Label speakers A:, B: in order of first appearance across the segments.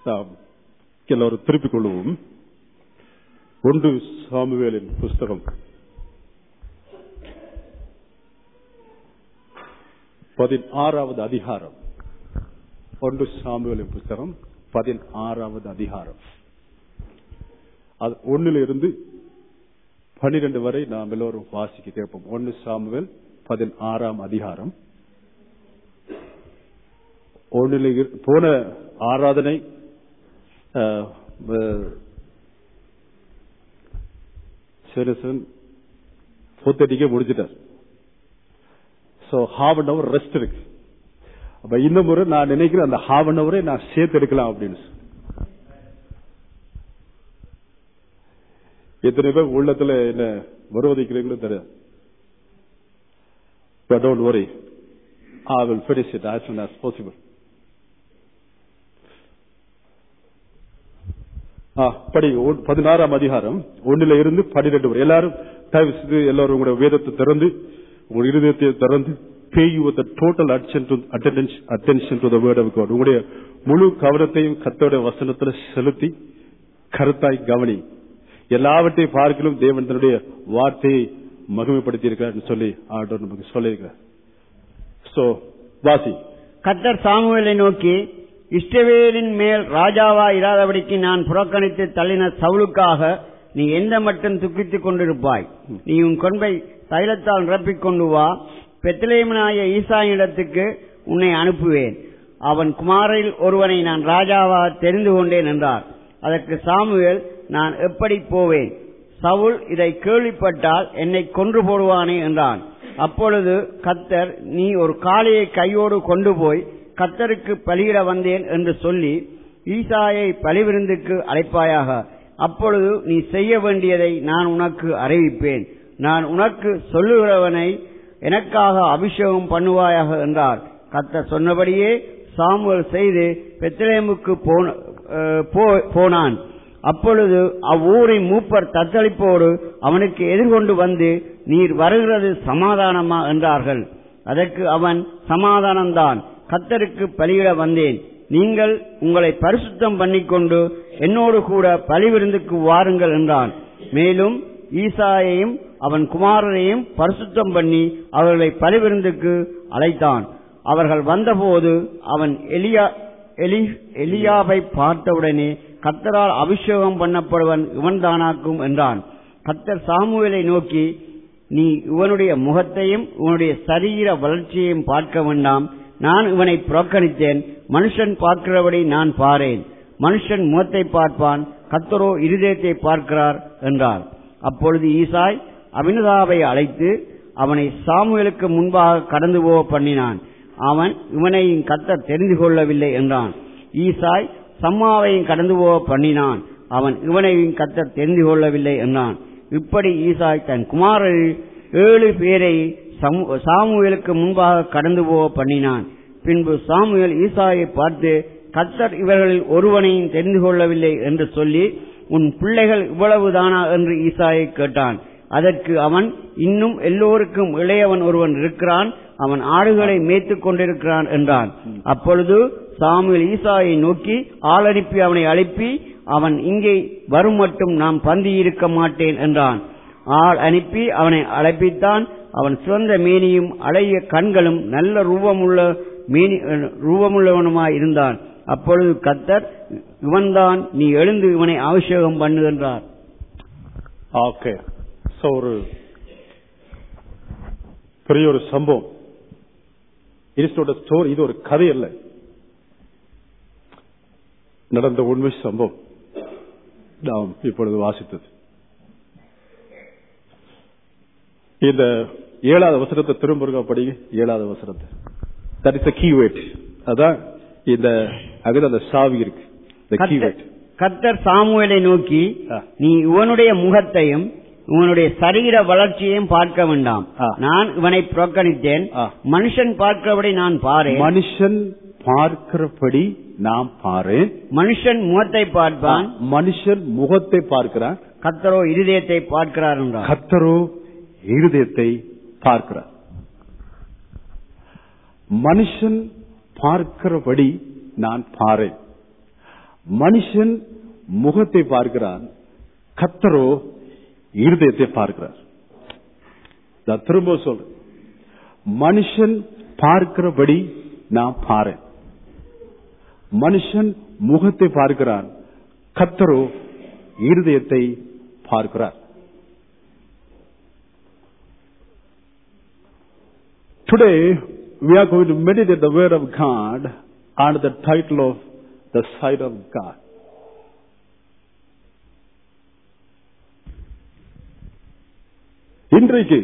A: நாம் எல்லோரும் திருப்பிக் கொள்வோம் ஒன்று சாமுவேலின் புஸ்தகம் பதினாறாவது அதிகாரம் ஒன்று சாமுவேலின் புஸ்தகம் பதினாறாவது அதிகாரம் அது ஒன்னில் இருந்து பனிரெண்டு வரை நாம் எல்லோரும் வாசிக்க கேட்போம் ஒன்னு சாமுவேல் பதினாறாம் அதிகாரம் ஒன்னில் இரு- போன ஆராதனை அஹ், அஹ், சிறுசன் பொத்தடிக்க முடிச்சிட்டார் so half an hour rest இருக்கு அப்ப இந்த முறை நான் நினைக்கிறேன் அந்த ஹாஃப் அன் அவரை நான் சேர்த்து எடுக்கலாம் அப்படின்னு சொல்லி. எத்தனை பேர் உள்ளத்துல என்ன வருவதிக்கிறீங்களோ தெரியாது But don't worry. I will finish it as soon as possible. ஆ, படிங்க ஒன்- பதினாறாம் அதிகாரம் ஒன்னுல இருந்து பன்னிரெண்டு வரை எல்லாரும் தயவு செய்து எல்லாரும் உங்களுடைய வேதத்தை திறந்து உங்களுடைய இருதயத்தை திறந்து pay you the total attention to attention attention to the word of God உங்களுடைய முழு கவனத்தையும் கர்த்தருடைய வசனத்துல செலுத்தி கருத்தாய் கவனி எல்லாவற்றையும் பார்க்கலும் தேவன் தன்னுடைய வார்த்தையை மகிமைப்படுத்தி இருக்கிறார் சொல்லி ஆண்டவர் நமக்கு சொல்லியிருக்கிறார் சோ வாசி
B: கத்தர் சாமுவேலை நோக்கி இஷ்டவேலின் மேல் ராஜாவா இராதபடிக்கு நான் புறக்கணித்து தள்ளின சவுலுக்காக நீ எந்த மட்டும் துக்கித்துக் கொண்டிருப்பாய் நீ உன் கொன்பை தைலத்தால் நிரப்பிக் கொண்டு வா பெத்லேமனாய ஈசாயிடத்துக்கு உன்னை அனுப்புவேன் அவன் குமாரில் ஒருவனை நான் ராஜாவாக தெரிந்து கொண்டேன் என்றார் அதற்கு சாமுவேல் நான் எப்படி போவேன் சவுல் இதை கேள்விப்பட்டால் என்னை கொன்று போடுவானே என்றான் அப்பொழுது கத்தர் நீ ஒரு காளையை கையோடு கொண்டு போய் கத்தருக்கு பலியிட வந்தேன் என்று சொல்லி ஈசாயை பலிவிருந்துக்கு அழைப்பாயாக அப்பொழுது நீ செய்ய வேண்டியதை நான் உனக்கு அறிவிப்பேன் நான் உனக்கு சொல்லுகிறவனை எனக்காக அபிஷேகம் பண்ணுவாயாக என்றார் கத்தர் சொன்னபடியே சாமுவேல் செய்து பெத்லேமுக்கு போன- அஹ் போ- போனான் அப்பொழுது அவ்வூரின் மூப்பர் தத்தளிப்போடு அவனுக்கு எதிர்கொண்டு வந்து நீர் வருகிறது சமாதானமா என்றார்கள் அதற்கு அவன் சமாதானம்தான் கத்தருக்கு பலியிட வந்தேன் நீங்கள் உங்களை பரிசுத்தம் பண்ணிக்கொண்டு என்னோடு கூட பலிவிருந்துக்கு வாருங்கள் என்றான் மேலும் ஈசாயையும் அவன் குமாரரையும் பரிசுத்தம் பண்ணி அவர்களை பலிவிருந்துக்கு அழைத்தான் அவர்கள் வந்தபோது அவன் எலியா எலி எலியாவை பார்த்தவுடனே கத்தரால் அபிஷேகம் பண்ணப்படுவன் இவன்தானாக்கும் என்றான் கத்தர் சாமுவேலை நோக்கி நீ இவனுடைய முகத்தையும் இவனுடைய சரீர வளர்ச்சியையும் பார்க்க வேண்டாம் நான் இவனை புறக்கணித்தேன் மனுஷன் பார்க்கிறபடி நான் பாரேன் மனுஷன் முகத்தை பார்ப்பான் கத்தரோ இருதயத்தை பார்க்கிறார் என்றார் அப்பொழுது ஈசாய் அபினதாவை அழைத்து அவனை சாமுவேலுக்கு முன்பாக கடந்து போக பண்ணினான் அவன் இவனையும் கத்தர் தெரிந்து கொள்ளவில்லை என்றான் ஈசாய் சம்மாவையும் கடந்து போக பண்ணினான் அவன் இவனையும் கத்தர் தெரிந்து கொள்ளவில்லை என்றான் இப்படி ஈசாய் தன் குமாரரில் ஏழு பேரை சமு- சாமுவேலுக்கு முன்பாக கடந்து போக பண்ணினான் பின்பு சாமுவேல் ஈசாயை பார்த்து கத்தர் இவர்களில் ஒருவனையும் தெரிந்து கொள்ளவில்லை என்று சொல்லி உன் பிள்ளைகள் இவ்வளவுதானா என்று ஈசாயை கேட்டான் அதற்கு அவன் இன்னும் எல்லோருக்கும் இளையவன் ஒருவன் இருக்கிறான் அவன் ஆடுகளை மேய்த்துக் கொண்டிருக்கிறான் என்றான் அப்பொழுது சாமுவேல் ஈசாயை நோக்கி ஆள் அனுப்பி அவனை அழைப்பி அவன் இங்கே வரும் மட்டும் நான் பந்தி இருக்க மாட்டேன் என்றான் ஆள் அனுப்பி அவனை அழைப்பித்தான் அவன் சிறந்த மேனியும் அழகிய கண்களும் நல்ல ரூபமுள்ள மேனி ரூபமுள்ளவனுமாய் இருந்தான் அப்பொழுது கத்தர் இவன்தான் நீ எழுந்து இவனை அபிஷேகம் பண்ணு என்றார்
A: ஓகே சோ ஒரு பெரிய ஒரு சம்பவம் இட்ஸ் ஸ்டோரி இது ஒரு கதை அல்ல நடந்த உண்மை சம்பவம் நாம் இப்பொழுது வாசித்தது இந்த ஏழாவது அவசரத்தை திரும்ப படிங்க ஏழாவது அவசரத்தை தட் இஸ் கீ வேட் அதான் இந்த அங்கே அந்த சாவி இருக்கு the key
B: கர்த்தர்-
A: word.
B: கர்த்தர் சாமுவேலை நோக்கி
A: ஆ.
B: நீ இவனுடைய முகத்தையும் இவனுடைய சரீர வளர்ச்சியையும் பார்க்க வேண்டாம்
A: ஆ.
B: நான் இவனை புறக்கணித்தேன்
A: ஆ.
B: மனுஷன் பார்க்கிறபடி நான் பாரேன்
A: மனுஷன் பார்க்கிறபடி நாம் பாரு
B: மனுஷன் முகத்தை பார்ப்பான்
A: மனுஷன் முகத்தை பார்க்கிறான்
B: கர்த்தரோ இருதயத்தை பார்க்கிறார் என்றார்
A: கத்தரோ இருதயத்தை பார்க்கிறார் மனுஷன் பார்க்கிறபடி நான் பாரேன் மனுஷன் முகத்தை பார்க்கிறான் கத்தரோ இருதயத்தை பார்க்கிறார் நான் திரும்ப சொல்றேன் மனுஷன் பார்க்கிறபடி நான் பாரு மனுஷன் முகத்தை பார்க்கிறான் கத்தரோ இருதயத்தை பார்க்கிறார் Today, we are going to meditate the word of God under the title of the sight of God. இன்றைக்கு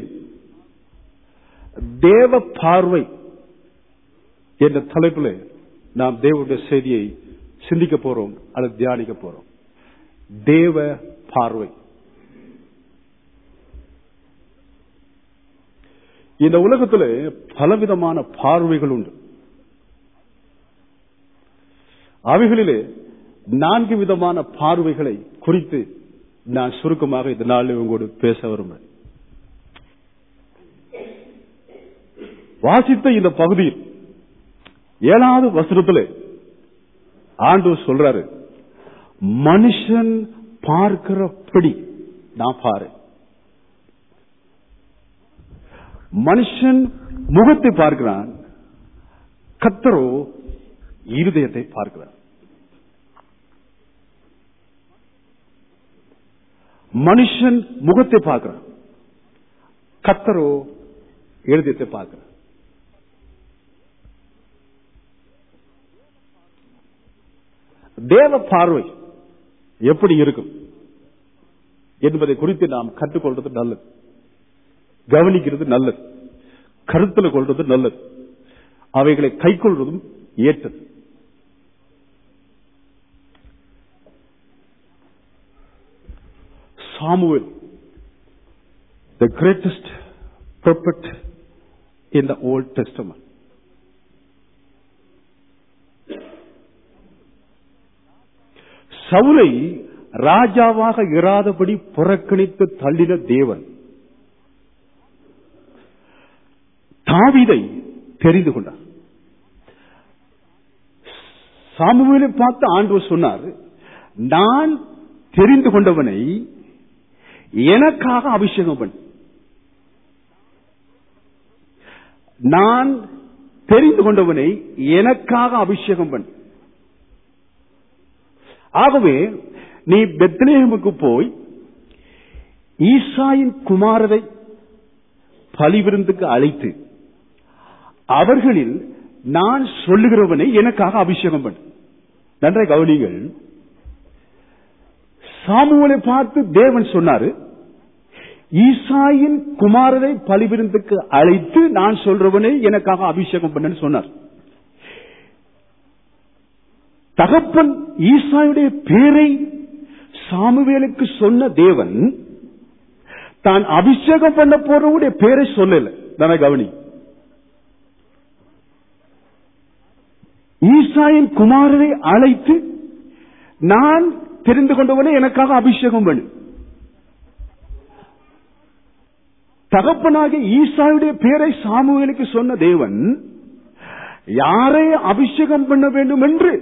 A: தேவ பார்வை என்ற தலைப்பில் நாம் தேவனுடைய செய்தியை சிந்திக்க போறோம் அல்லது தியானிக்க போறோம் தேவ பார்வை இந்த உலகத்தில் பலவிதமான பார்வைகள் உண்டு அவைகளிலே நான்கு விதமான பார்வைகளை குறித்து நான் சுருக்கமாக இந்த நாளில் உங்களோடு பேச விரும்புகிறேன் வாசித்த இந்த பகுதியில் ஏழாவது வசனத்தில் ஆண்டு சொல்றாரு மனுஷன் பார்க்கிறபடி நான் பாரு மனுஷன் முகத்தை பார்க்கிறான் கத்தரோ இருதயத்தை பார்க்கிறார் மனுஷன் முகத்தை பார்க்கிறான் கத்தரோ இருதயத்தை பார்க்கிறார் தேவ பார்வை எப்படி இருக்கும் என்பதை குறித்து நாம் கற்றுக்கொள்றது நல்லது கவனிக்கிறது நல்லது கருத்தில் கொள்வது நல்லது அவைகளை கைக்கொள்வதும் ஏற்றது Samuel the greatest prophet in the Old Testament. சவுலை ராஜாவாக இராதபடி புறக்கணித்து தள்ளின தேவன் தாவிதை தெரிந்து கொண்டார் சாமுவேலை பார்த்து ஆண்டவர் சொன்னார் நான் தெரிந்து கொண்டவனை எனக்காக அபிஷேகம் பண்ண நான் தெரிந்து கொண்டவனை எனக்காக அபிஷேகம் பண்ண ஆகவே நீ பெத்லேஹமுக்கு போய் ஈசாயின் குமாரரை பலிவிருந்துக்கு அழைத்து அவர்களில் நான் சொல்லுகிறவனை எனக்காக அபிஷேகம் பண்ண நன்றை கவனிகள் சாமுவலை பார்த்து தேவன் சொன்னாரு ஈசாயின் குமாரரை பலிவிருந்துக்கு அழைத்து நான் சொல்றவனை எனக்காக அபிஷேகம் பண்ணு சொன்னார் தகப்பன் ஈசாயுடைய பேரை சாமுவேலுக்கு சொன்ன தேவன் தான் அபிஷேகம் பண்ண போறவுடைய பேரை சொல்லல தான கவனி ஈசாயின் குமாரரை அழைத்து நான் தெரிந்து கொண்டவனை எனக்காக அபிஷேகம் பண்ணு தகப்பனாக ஈசாவுடைய பேரை சாமுவேலுக்கு சொன்ன தேவன் யாரை அபிஷேகம் பண்ண வேண்டும் என்று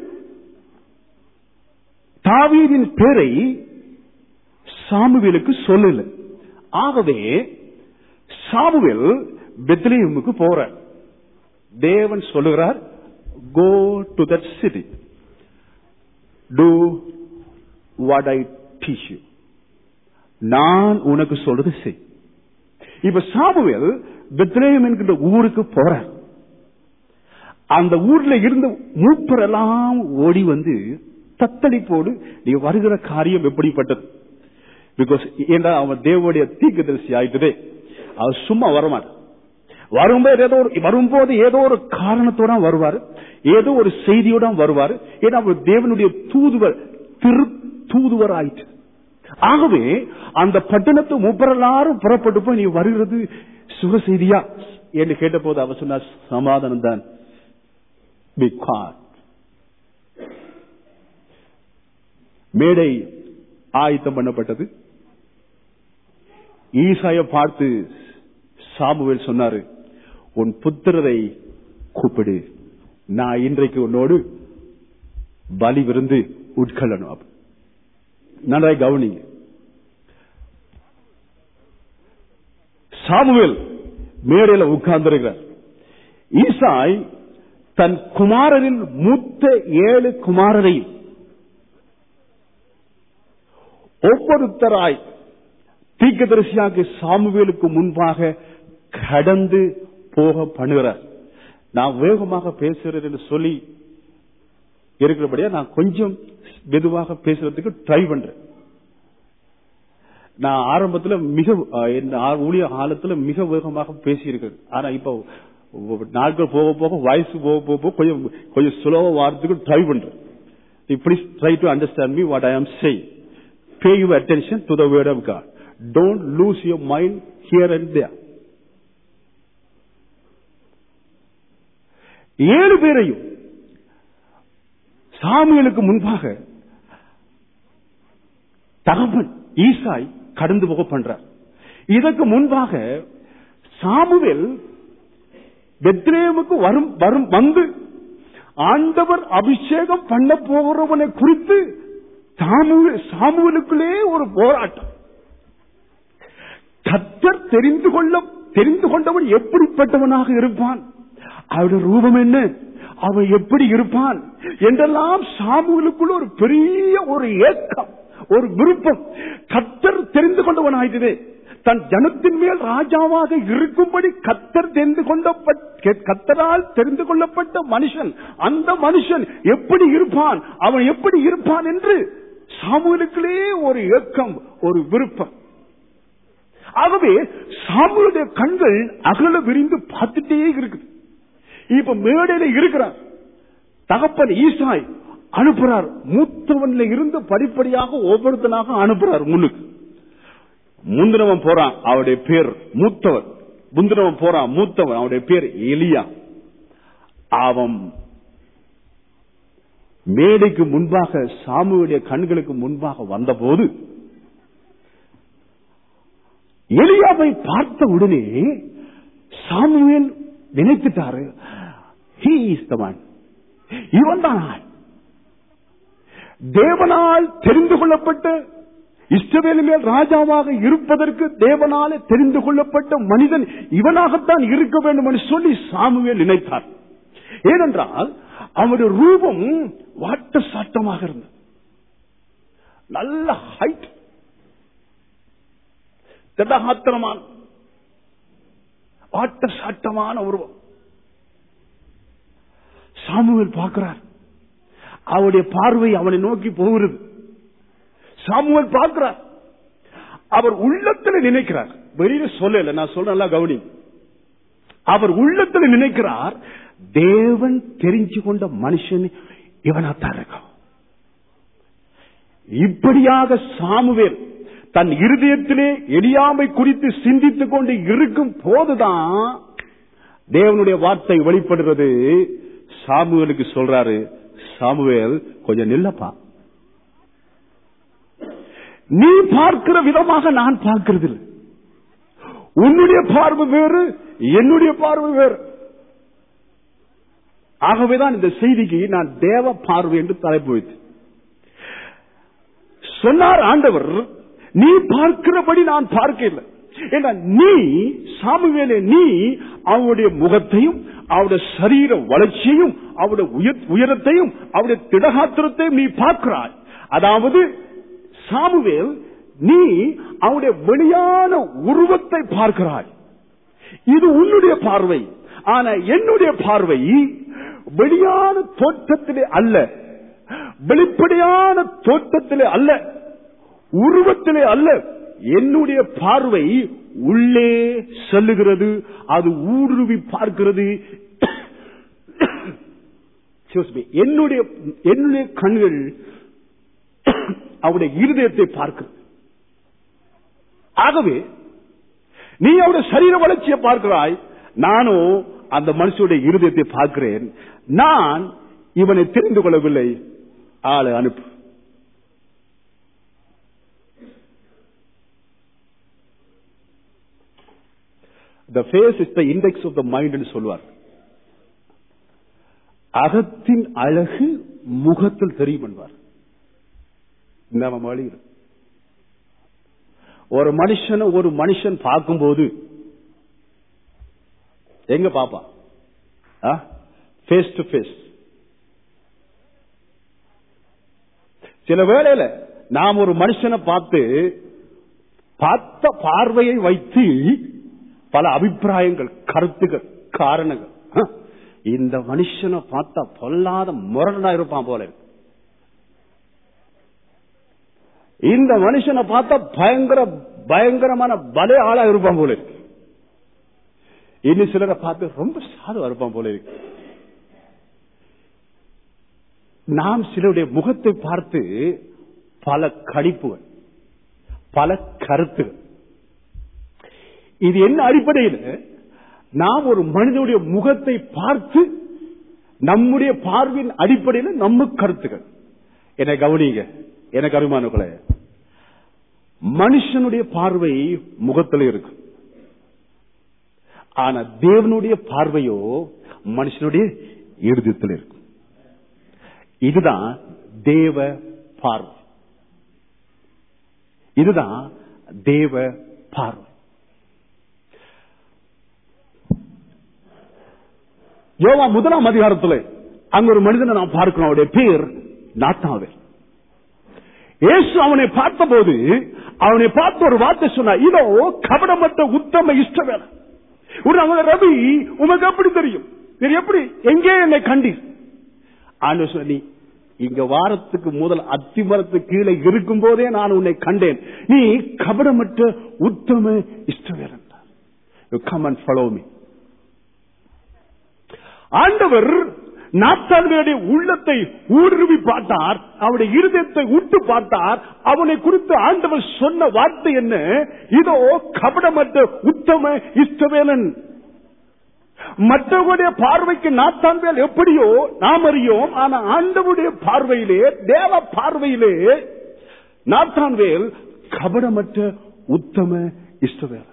A: தாவீதின் பேரை சாமுவேலுக்கு சொல்லல ஆகவே சாமுவேல் பெத்லேயமுக்கு போற தேவன் சொல்லுகிறார் go to that city do what I teach you நான் உனக்கு சொல்றது செய் இப்ப சாமுவேல் பெத்லேயம் என்கின்ற ஊருக்கு போற அந்த ஊர்ல இருந்த மூப்பர் எல்லாம் ஓடி வந்து தத்தளிப்போடு நீ வருகிற காரியம் எப்படிப்பட்டது பிகாஸ் ஏண்டா அவன் தேவனுடைய தீர்க்கதரிசி ஆயிட்டதே அவர் சும்மா வரமாட்டான் வரும்போது ஏதோ ஒரு வரும்போது ஏதோ ஒரு காரணத்தோட வருவார் ஏதோ ஒரு செய்தியோட வருவார் ஏன்னா அவர் தேவனுடைய தூதுவர் திரு தூதுவர் ஆயிட்டு ஆகவே அந்த பட்டணத்து மூப்பரெல்லாரும் புறப்பட்டு போய் நீ வருகிறது சுக செய்தியா என்று கேட்ட போது அவர் சொன்னார் சமாதானம் தான் மேடை ஆயத்தம் பண்ணப்பட்டது ஈசாய பார்த்து சாமுவேல் சொன்னாரு உன் புத்திரரை கூப்பிடு நான் இன்றைக்கு உன்னோடு பலி விருந்து உட்கொள்ளணும் அப்ப. நன்றாய் கவனிங்க சாமுவேல் மேடையில உட்கார்ந்திருக்கிறார் ஈசாய் தன் குமாரரின் மூத்த ஏழு குமாரரையும் ஒவ்வொருத்தராய் தீர்க்கதரிசியாக சாமுவேலுக்கு முன்பாக கடந்து போக பண்ணுகிறார் நான் வேகமாக பேசுகிறேன் என்று சொல்லி இருக்கிறபடியா நான் கொஞ்சம் மெதுவாக பேசுறதுக்கு ட்ரை பண்றேன் நான் ஆரம்பத்துல மிக அஹ், என் ஆ- ஊழிய காலத்துல மிக வேகமாக பேசியிருக்கேன் ஆனா இப்போ நாட்கள் போக போக வயசு போக போக போக கொஞ்சம் கொஞ்சம் சுலப வாரத்துக்கு ட்ரை பண்றேன் இப்படி try to understand me what I am say pay you attention to the word of God don't lose your mind here and there ஏழு பேரையும் சாமியலுக்கு முன்பாக தகப்பன் ஈசாய் கடந்து போக பண்றார் இதற்கு முன்பாக சாமுவேல் பெத்லேமுக்கு வரும் வரும் வந்து ஆண்டவர் அபிஷேகம் பண்ண போகிறவனை குறித்து சாமுவே- சாமுவேலுக்குள்ளே ஒரு போராட்டம் கத்தர் தெரிந்து கொள்ள தெரிந்து கொண்டவன் எப்படிப்பட்டவனாக இருப்பான் அவருடைய ரூபம் என்ன அவன் எப்படி இருப்பான் என்றெல்லாம் சாமுவேலுக்குள்ள ஒரு பெரிய ஒரு ஏக்கம் ஒரு விருப்பம் கத்தர் தெரிந்து கொண்டவனாயிட்டதே தன் ஜனத்தின் மேல் ராஜாவாக இருக்கும்படி கத்தர் தெரிந்து கொண்ட கத்தரால் தெரிந்து கொள்ளப்பட்ட மனுஷன் அந்த மனுஷன் எப்படி இருப்பான் அவன் எப்படி இருப்பான் என்று சாமுவேலுக்குள்ளே ஒரு ஏக்கம் ஒரு விருப்பம் ஆகவே சாமுவேலுடைய கண்கள் அகல விரிந்து பார்த்துட்டே இருக்குது இப்ப மேடையில இருக்கிறார் தகப்பன் ஈசாய் அனுப்புறார் மூத்தவன்ல இருந்து படிப்படியாக ஒவ்வொருத்தனாக அனுப்புறார் முன்னுக்கு முந்தினவன் போறான் அவருடைய பேர் மூத்தவன் முந்தினவன் போறான் மூத்தவன் அவருடைய பேர் எலியா அவன் மேடைக்கு முன்பாக சாமுவுடைய கண்களுக்கு முன்பாக வந்தபோது எலியாவை பார்த்த உடனே சாமுவேல் நினைத்துட்டாரு ஹீ இஸ் த ஒன் இவன் தான் ஆள். தேவனால் தெரிந்து கொள்ளப்பட்ட இஸ்ரவேல் மேல் ராஜாவாக இருப்பதற்கு தேவனாலே தெரிந்து கொள்ளப்பட்ட மனிதன் இவனாகத்தான் இருக்க வேண்டும் என்று சொல்லி சாமுவேல் நினைத்தார் ஏனென்றால் அவருடைய ரூபம் வாட்ட சாட்டமாக இருந்தது நல்ல ஹைட் திடகாத்திரமான வாட்ட சாட்டமான உருவம் சாமுவேல் பார்க்கிறார் அவருடைய பார்வை அவனை நோக்கி போகிறது சாமுவேல் பார்க்கிறார் அவர் உள்ளத்தில் நினைக்கிறார் வெளியில சொல்லல நான் சொல்ற நல்லா கவனி அவர் உள்ளத்தில் நினைக்கிறார் தேவன் தெரிஞ்சு கொண்ட மனுஷன் இவனாத்தான் இருக்கான் இப்படியாக சாமுவேல் தன் இருதயத்திலே எளியாமை குறித்து சிந்தித்துக் கொண்டு இருக்கும் போதுதான் தேவனுடைய வார்த்தை வெளிப்படுறது சாமுவேலுக்கு சொல்றாரு சாமுவேல் கொஞ்சம் நில்லப்பா நீ பார்க்கிற விதமாக நான் பார்க்கிறது இல்லை. உன்னுடைய பார்வை வேறு என்னுடைய பார்வை வேறு ஆகவேதான் இந்த செய்திக்கு நான் தேவ பார்வை என்று தலைப்பு வைத்தேன் சொன்னார் ஆண்டவர் நீ பார்க்கிறபடி நான் பார்க்கல ஏன்னா நீ சாமுவேலே நீ அவனுடைய முகத்தையும் அவருடைய சரீர வளர்ச்சியையும் அவருடைய உயர்- உயரத்தையும் அவருடைய திடகாத்திரத்தையும் நீ பார்க்கிறாய் அதாவது சாமுவேல் நீ அவனுடைய வெளியான உருவத்தை பார்க்கிறாய் இது உன்னுடைய பார்வை ஆனா என்னுடைய பார்வை வெளியான தோற்றத்திலே அல்ல வெளிப்படையான தோற்றத்திலே அல்ல உருவத்திலே அல்ல என்னுடைய பார்வை உள்ளே செல்லுகிறது அது ஊடுருவி பார்க்கிறது Excuse me. என்னுடைய என்னுடைய கண்கள் அவருடைய இருதயத்தை பார்க்கிறது ஆகவே நீ அவருடைய சரீர வளர்ச்சியை பார்க்கிறாய் நானும் அந்த மனுஷனுடைய இருதயத்தை பார்க்கிறேன் நான் இவனை தெரிந்து கொள்ளவில்லை ஆளை அனுப்பு the face is the index of the mind என்று சொல்வார் அகத்தின் அழகு முகத்தில் தெரியும் என்பார் நம்ம வழியில் ஒரு மனுஷனை ஒரு மனுஷன் பார்க்கும்போது எங்க பாப்பா ஃபேஸ் டு ஃபேஸ் சில வேளையில நாம் ஒரு மனுஷனை பார்த்து பார்த்த பார்வையை வைத்து பல அபிப்பிராயங்கள் கருத்துகள் காரணங்கள் ஆ, இந்த மனுஷனை பார்த்தா பொல்லாத முரடனா இருப்பான் போல இருக்கு. இந்த மனுஷனை பார்த்தா பயங்கர பயங்கரமான பலே ஆளா இருப்பான் போல இருக்கு இன்னும் சிலரை பார்த்து ரொம்ப சாதுவா இருப்பான் போல இருக்கு நாம் சிலருடைய முகத்தை பார்த்து பல கணிப்புகள் பல கருத்துகள் இது என்ன அடிப்படையில் நாம் ஒரு மனிதனுடைய முகத்தை பார்த்து நம்முடைய பார்வையின் அடிப்படையில் நம்ம கருத்துகள் என்னை கவனிங்க எனக்கு அருமானுக்களே மனுஷனுடைய பார்வை முகத்தில் இருக்கு ஆனா தேவனுடைய பார்வையோ மனுஷனுடைய இருதயத்தில் இருக்கு இதுதான் தேவ பார்வை இதுதான் தேவ பார்வை யோவா முதலாம் அதிகாரத்துல அங்க ஒரு மனிதனை நாம் பார்க்கிறோம் அவருடைய பேர் நாத்தாவே இயேசு அவனை பார்த்தபோது அவனை பார்த்து ஒரு வார்த்தை சொன்னார் இதோ கபடமற்ற உத்தம இஷ்டவேல ஒரு அவன் ரவி உனக்கு எப்படி தெரியும் நீ எப்படி எங்கே என்னை கண்டீர் ஆண்டு சொல்லி இங்க வாரத்துக்கு முதல் அத்திமரத்துக்கு கீழே இருக்கும் போதே நான் உன்னை கண்டேன் நீ கபடமற்ற உத்தம இஷ்டவேலன் you come and follow me ஆண்டவர் நாத்தான்களுடைய உள்ளத்தை ஊடுருவி பார்த்தார் அவனுடைய இருதயத்தை உட்டு பார்த்தார் அவனை குறித்து ஆண்டவர் சொன்ன வார்த்தை என்ன இதோ கபடமற்ற உத்தம இஷ்டவேலன் மற்றவருடைய பார்வைக்கு நாத்தான்வேல் எப்படியோ நாம் அறியோம் ஆனா ஆண்டவருடைய பார்வையிலே தேவ பார்வையிலே நாத்தான்வேல் கபடமற்ற உத்தம இஷ்டவேலன்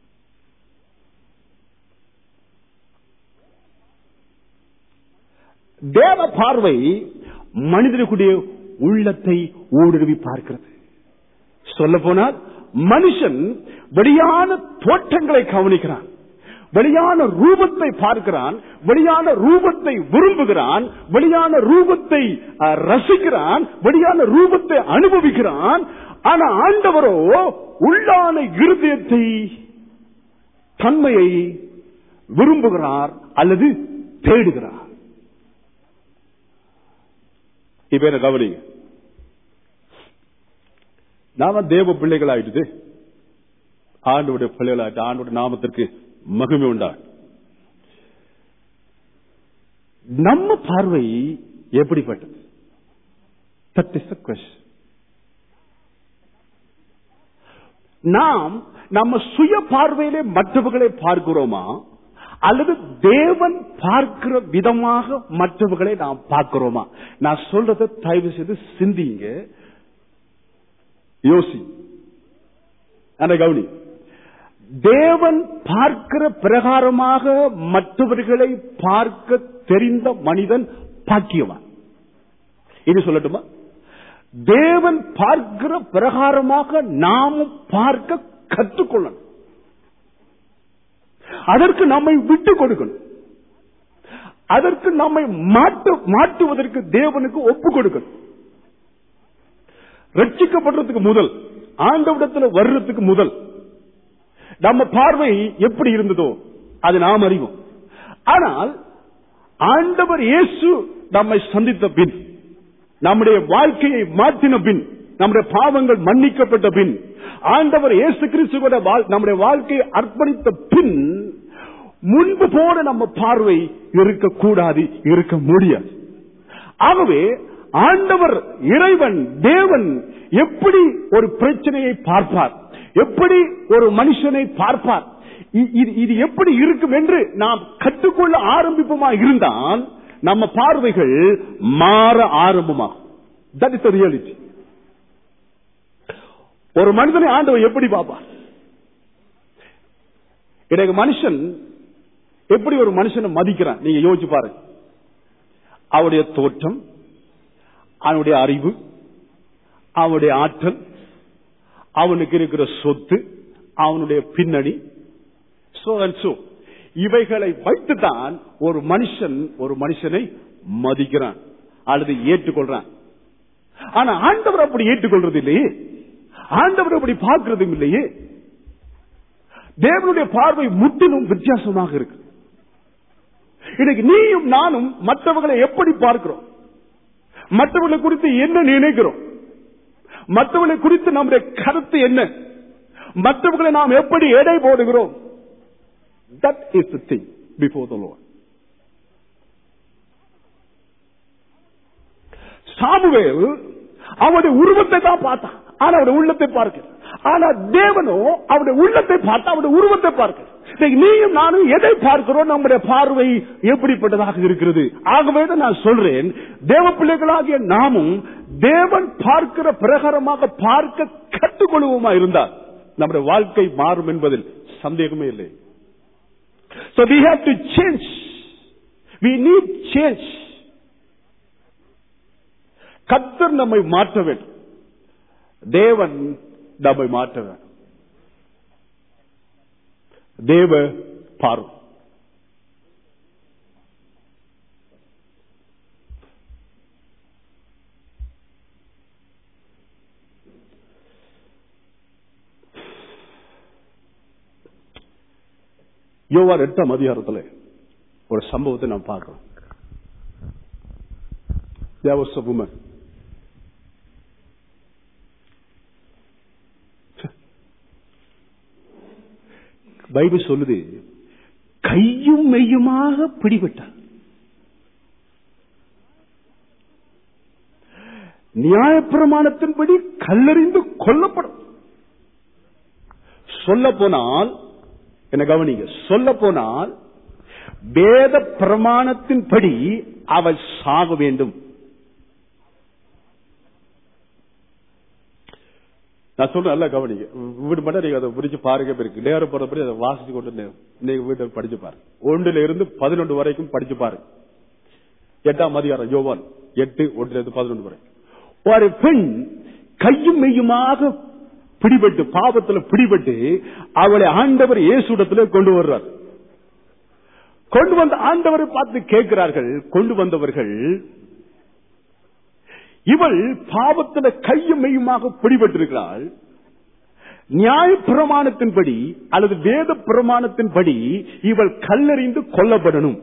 A: தேவ பார்வை மனிதனுடைய உள்ளத்தை ஊடுருவி பார்க்கிறது சொல்ல போனால் மனுஷன் வெளியான தோற்றங்களை கவனிக்கிறான் வெளியான ரூபத்தை பார்க்கிறான் வெளியான ரூபத்தை விரும்புகிறான் வெளியான ரூபத்தை அஹ், ரசிக்கிறான் வெளியான ரூபத்தை அனுபவிக்கிறான் ஆனா ஆண்டவரோ உள்ளான இருதயத்தை தன்மையை விரும்புகிறார் அல்லது தேடுகிறார் இப்ப என்ன கவனிங்க நாம தேவ பிள்ளைகள் ஆயிடுது ஆண்டோட பிள்ளைகள் ஆயிட்டு ஆண்டோட நாமத்திற்கு மகிமை உண்டா நம்ம பார்வை எப்படிப்பட்டது தட் இஸ் கொஸ்டின் நாம் நம்ம சுய பார்வையிலே மற்றவர்களை பார்க்கிறோமா அல்லது தேவன் பார்க்கிற விதமாக மற்றவர்களை நாம் பார்க்கிறோமா நான் சொல்றதை தயவு செய்து சிந்திங்க யோசி அந்த கவனி தேவன் பார்க்கிற பிரகாரமாக மற்றவர்களை பார்க்க தெரிந்த மனிதன் பாக்கியவான் இது சொல்லட்டுமா தேவன் பார்க்கிற பிரகாரமாக நாமும் பார்க்க கற்றுக்கொள்ளணும் அதற்கு நம்மை விட்டு கொடுக்கணும் அதற்கு நம்மை மாட்டு மாட்டுவதற்கு தேவனுக்கு ஒப்பு கொடுக்கணும் ரட்சிக்கப்படுறதுக்கு முதல் ஆண்டவிடத்தில் வர்றதுக்கு முதல் நம்ம பார்வை எப்படி இருந்ததோ அது நாம் அறிவோம் ஆனால் ஆண்டவர் இயேசு நம்மை சந்தித்த பின் நம்முடைய வாழ்க்கையை மாற்றின பின் நம்முடைய பாவங்கள் மன்னிக்கப்பட்ட பின் ஆண்டவர் இயேசு கிறிஸ்துவோட வாழ்- நம்முடைய வாழ்க்கையை அர்ப்பணித்த பின் முன்பு போல நம்ம பார்வை இருக்கக்கூடாது இருக்க முடியாது ஆகவே ஆண்டவர் இறைவன் தேவன் எப்படி ஒரு பிரச்சனையை பார்ப்பார் எப்படி ஒரு மனுஷனை பார்ப்பார் இ- இது- இது எப்படி இருக்கும் என்று நாம் கற்றுக்கொள்ள ஆரம்பிப்போமா இருந்தால் நம்ம பார்வைகள் மாற ஆரம்பமாகும் தட் இஸ் ரியாலிட்டி ஒரு மனிதனை ஆண்டவர் எப்படி பார்ப்பார் எனக்கு மனுஷன் எப்படி ஒரு மனுஷனை மதிக்கிறான் நீங்க யோசிச்சு பாருங்க அவருடைய தோற்றம் அவனுடைய அறிவு அவனுடைய ஆற்றல் அவனுக்கு இருக்கிற சொத்து அவனுடைய பின்னணி சோ அண்ட் சோ இவைகளை வைத்துதான் ஒரு மனுஷன் ஒரு மனுஷனை மதிக்கிறான் அல்லது ஏற்றுக்கொள்றான் ஆனா ஆண்டவர் அப்படி ஏற்றுக்கொள்றது இல்லையே ஆண்டவர் அப்படி பார்க்கறதும் இல்லையே தேவனுடைய பார்வை முற்றிலும் வித்தியாசமாக இருக்கு இன்னைக்கு நீயும் நானும் மற்றவர்களை எப்படி பார்க்கிறோம் மற்றவர்களை குறித்து என்ன நினைக்கிறோம் மற்றவர்களை குறித்து நம்முடைய கருத்து என்ன மற்றவர்களை நாம் எப்படி எடை போடுகிறோம் that is the thing before the Lord Samuel அவனுடைய உருவத்தை தான் பார்த்தான் ஆனா அவருடைய உள்ளத்தை பார்க்க ஆனா தேவனோ அவருடைய உள்ளத்தை பார்த்து அவருடைய உருவத்தை பார்க்க இன்னைக்கு நீயும் நானும் எதை பார்க்கிறோம் நம்முடைய பார்வை எப்படிப்பட்டதாக இருக்கிறது ஆகவே தான் நான் சொல்றேன் தேவ பிள்ளைகளாகிய நாமும் தேவன் பார்க்கிற பிரகாரமாக பார்க்க கற்றுக்கொள்வோமா இருந்தால் நம்முடைய வாழ்க்கை மாறும் என்பதில் சந்தேகமே இல்லை So we have to change. We need change. கத்தர் நம்மை மாற்ற வேண்டும் தேவன் நம்மை மாற்ற வேண்டும் தேவ பார்வை யோவான் எட்டாம் அதிகாரத்தில் ஒரு சம்பவத்தை நாம் பார்க்கிறோம் There was a woman. Bible சொல்லுது கையும் மெய்யுமாக பிடிபட்டார் நியாயப்பிரமாணத்தின்படி கல்லறிந்து கொல்லப்படும் சொல்ல போனால் என்ன கவனிங்க சொல்ல போனால் வேத பிரமாணத்தின்படி அவள் சாக வேண்டும் நான் சொல்றேன் நல்லா கவனிங்க வீடு மட்டும் நீங்க அதை புரிஞ்சு பாருங்க இருக்கு நேரம் போறபடி அதை வாசிச்சு கொண்டு நே- நீங்க வீட்டை படிச்சு பாருங்க ஒன்றுல இருந்து பதினொன்று வரைக்கும் படிச்சு பாருங்க எட்டாம் அதிகாரம் யோவான் எட்டு ஒன்றுல இருந்து பதினொன்று வரை ஒரு பெண் கையும் மெய்யுமாக பிடிபட்டு பாவத்துல பிடிபட்டு அவளை ஆண்டவர் இயேசுடத்துல கொண்டு வர்றார் கொண்டு வந்த ஆண்டவரை பார்த்து கேட்கிறார்கள் கொண்டு வந்தவர்கள் இவள் பாவத்துல கையும் மெய்யுமாக பிடிபட்டிருக்கிறாள் நியாய பிரமாணத்தின்படி அல்லது வேத பிரமாணத்தின்படி இவள் கல்லறிந்து கொல்லப்படணும்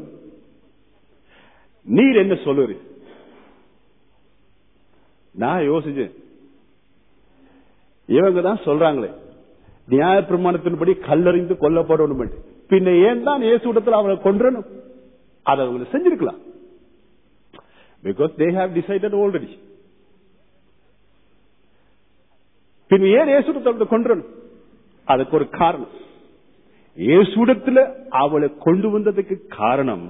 A: நீர் என்ன சொல்லுரு நான் யோசிச்சேன் இவங்க தான் சொல்றாங்களே நியாய பிரமாணத்தின்படி கல்லறிந்து கொல்லப்படணும் என்று. பின்ன ஏன் தான் இயேசுடத்தில் அவங்களை கொன்றணும் அதை அவங்க செஞ்சிருக்கலாம் because they have decided already பின் ஏன் இயேசுடத்தை கொன்றணும் அதுக்கு ஒரு காரணம் இயேசுடத்துல அவளை கொண்டு வந்ததுக்கு காரணம்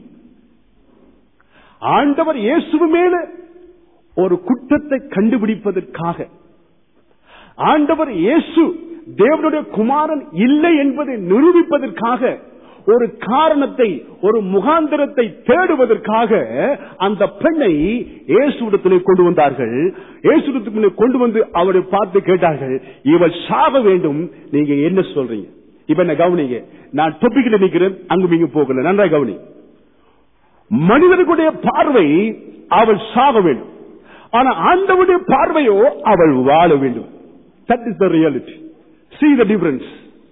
A: ஆண்டவர் இயேசு மேல ஒரு குற்றத்தை கண்டுபிடிப்பதற்காக ஆண்டவர் இயேசு தேவனுடைய குமாரன் இல்லை என்பதை நிரூபிப்பதற்காக ஒரு காரணத்தை ஒரு முகாந்திரத்தை தேடுவதற்காக அந்த பெண்ணை இயேசுடத்திலே கொண்டு வந்தார்கள் இயேசுடத்திலே கொண்டு வந்து அவரை பார்த்து கேட்டார்கள் இவள் சாக வேண்டும் நீங்க என்ன சொல்றீங்க இப்ப என்ன கவனிங்க நான் தொப்பிக்கிட்டு நிக்கிறேன் அங்கும் இங்கு போகல நன்றாக கவனி மனிதர்களுடைய பார்வை அவள் சாக வேண்டும் ஆனா ஆண்டவருடைய பார்வையோ அவள் வாழ வேண்டும் that is the reality see the difference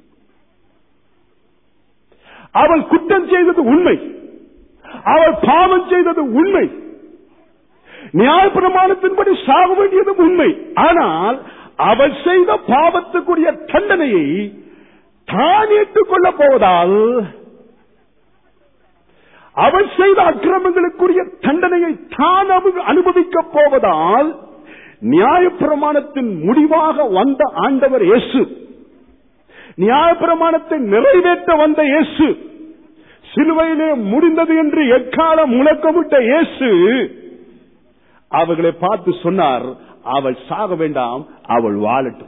A: அவள் குற்றம் செய்தது உண்மை அவள் பாவம் செய்தது உண்மை நியாயப்பிரமாணத்தின்படி சாக வேண்டியது உண்மை ஆனால் அவள் செய்த பாவத்துக்குரிய தண்டனையை தான் ஏற்றுக்கொள்ளப் போவதால் அவள் செய்த அக்கிரமங்களுக்குரிய தண்டனையை தான் அனு- அனுபவிக்கப் போவதால் நியாயப்பிரமாணத்தின் முடிவாக வந்த ஆண்டவர் இயேசு நியாயப்பிரமாணத்தை நிறைவேற்ற வந்த இயேசு சிலுவையிலே முடிந்தது என்று எக்காலம் முழக்கமிட்ட இயேசு அவர்களை பார்த்து சொன்னார் அவள் சாக வேண்டாம் அவள் வாழட்டும்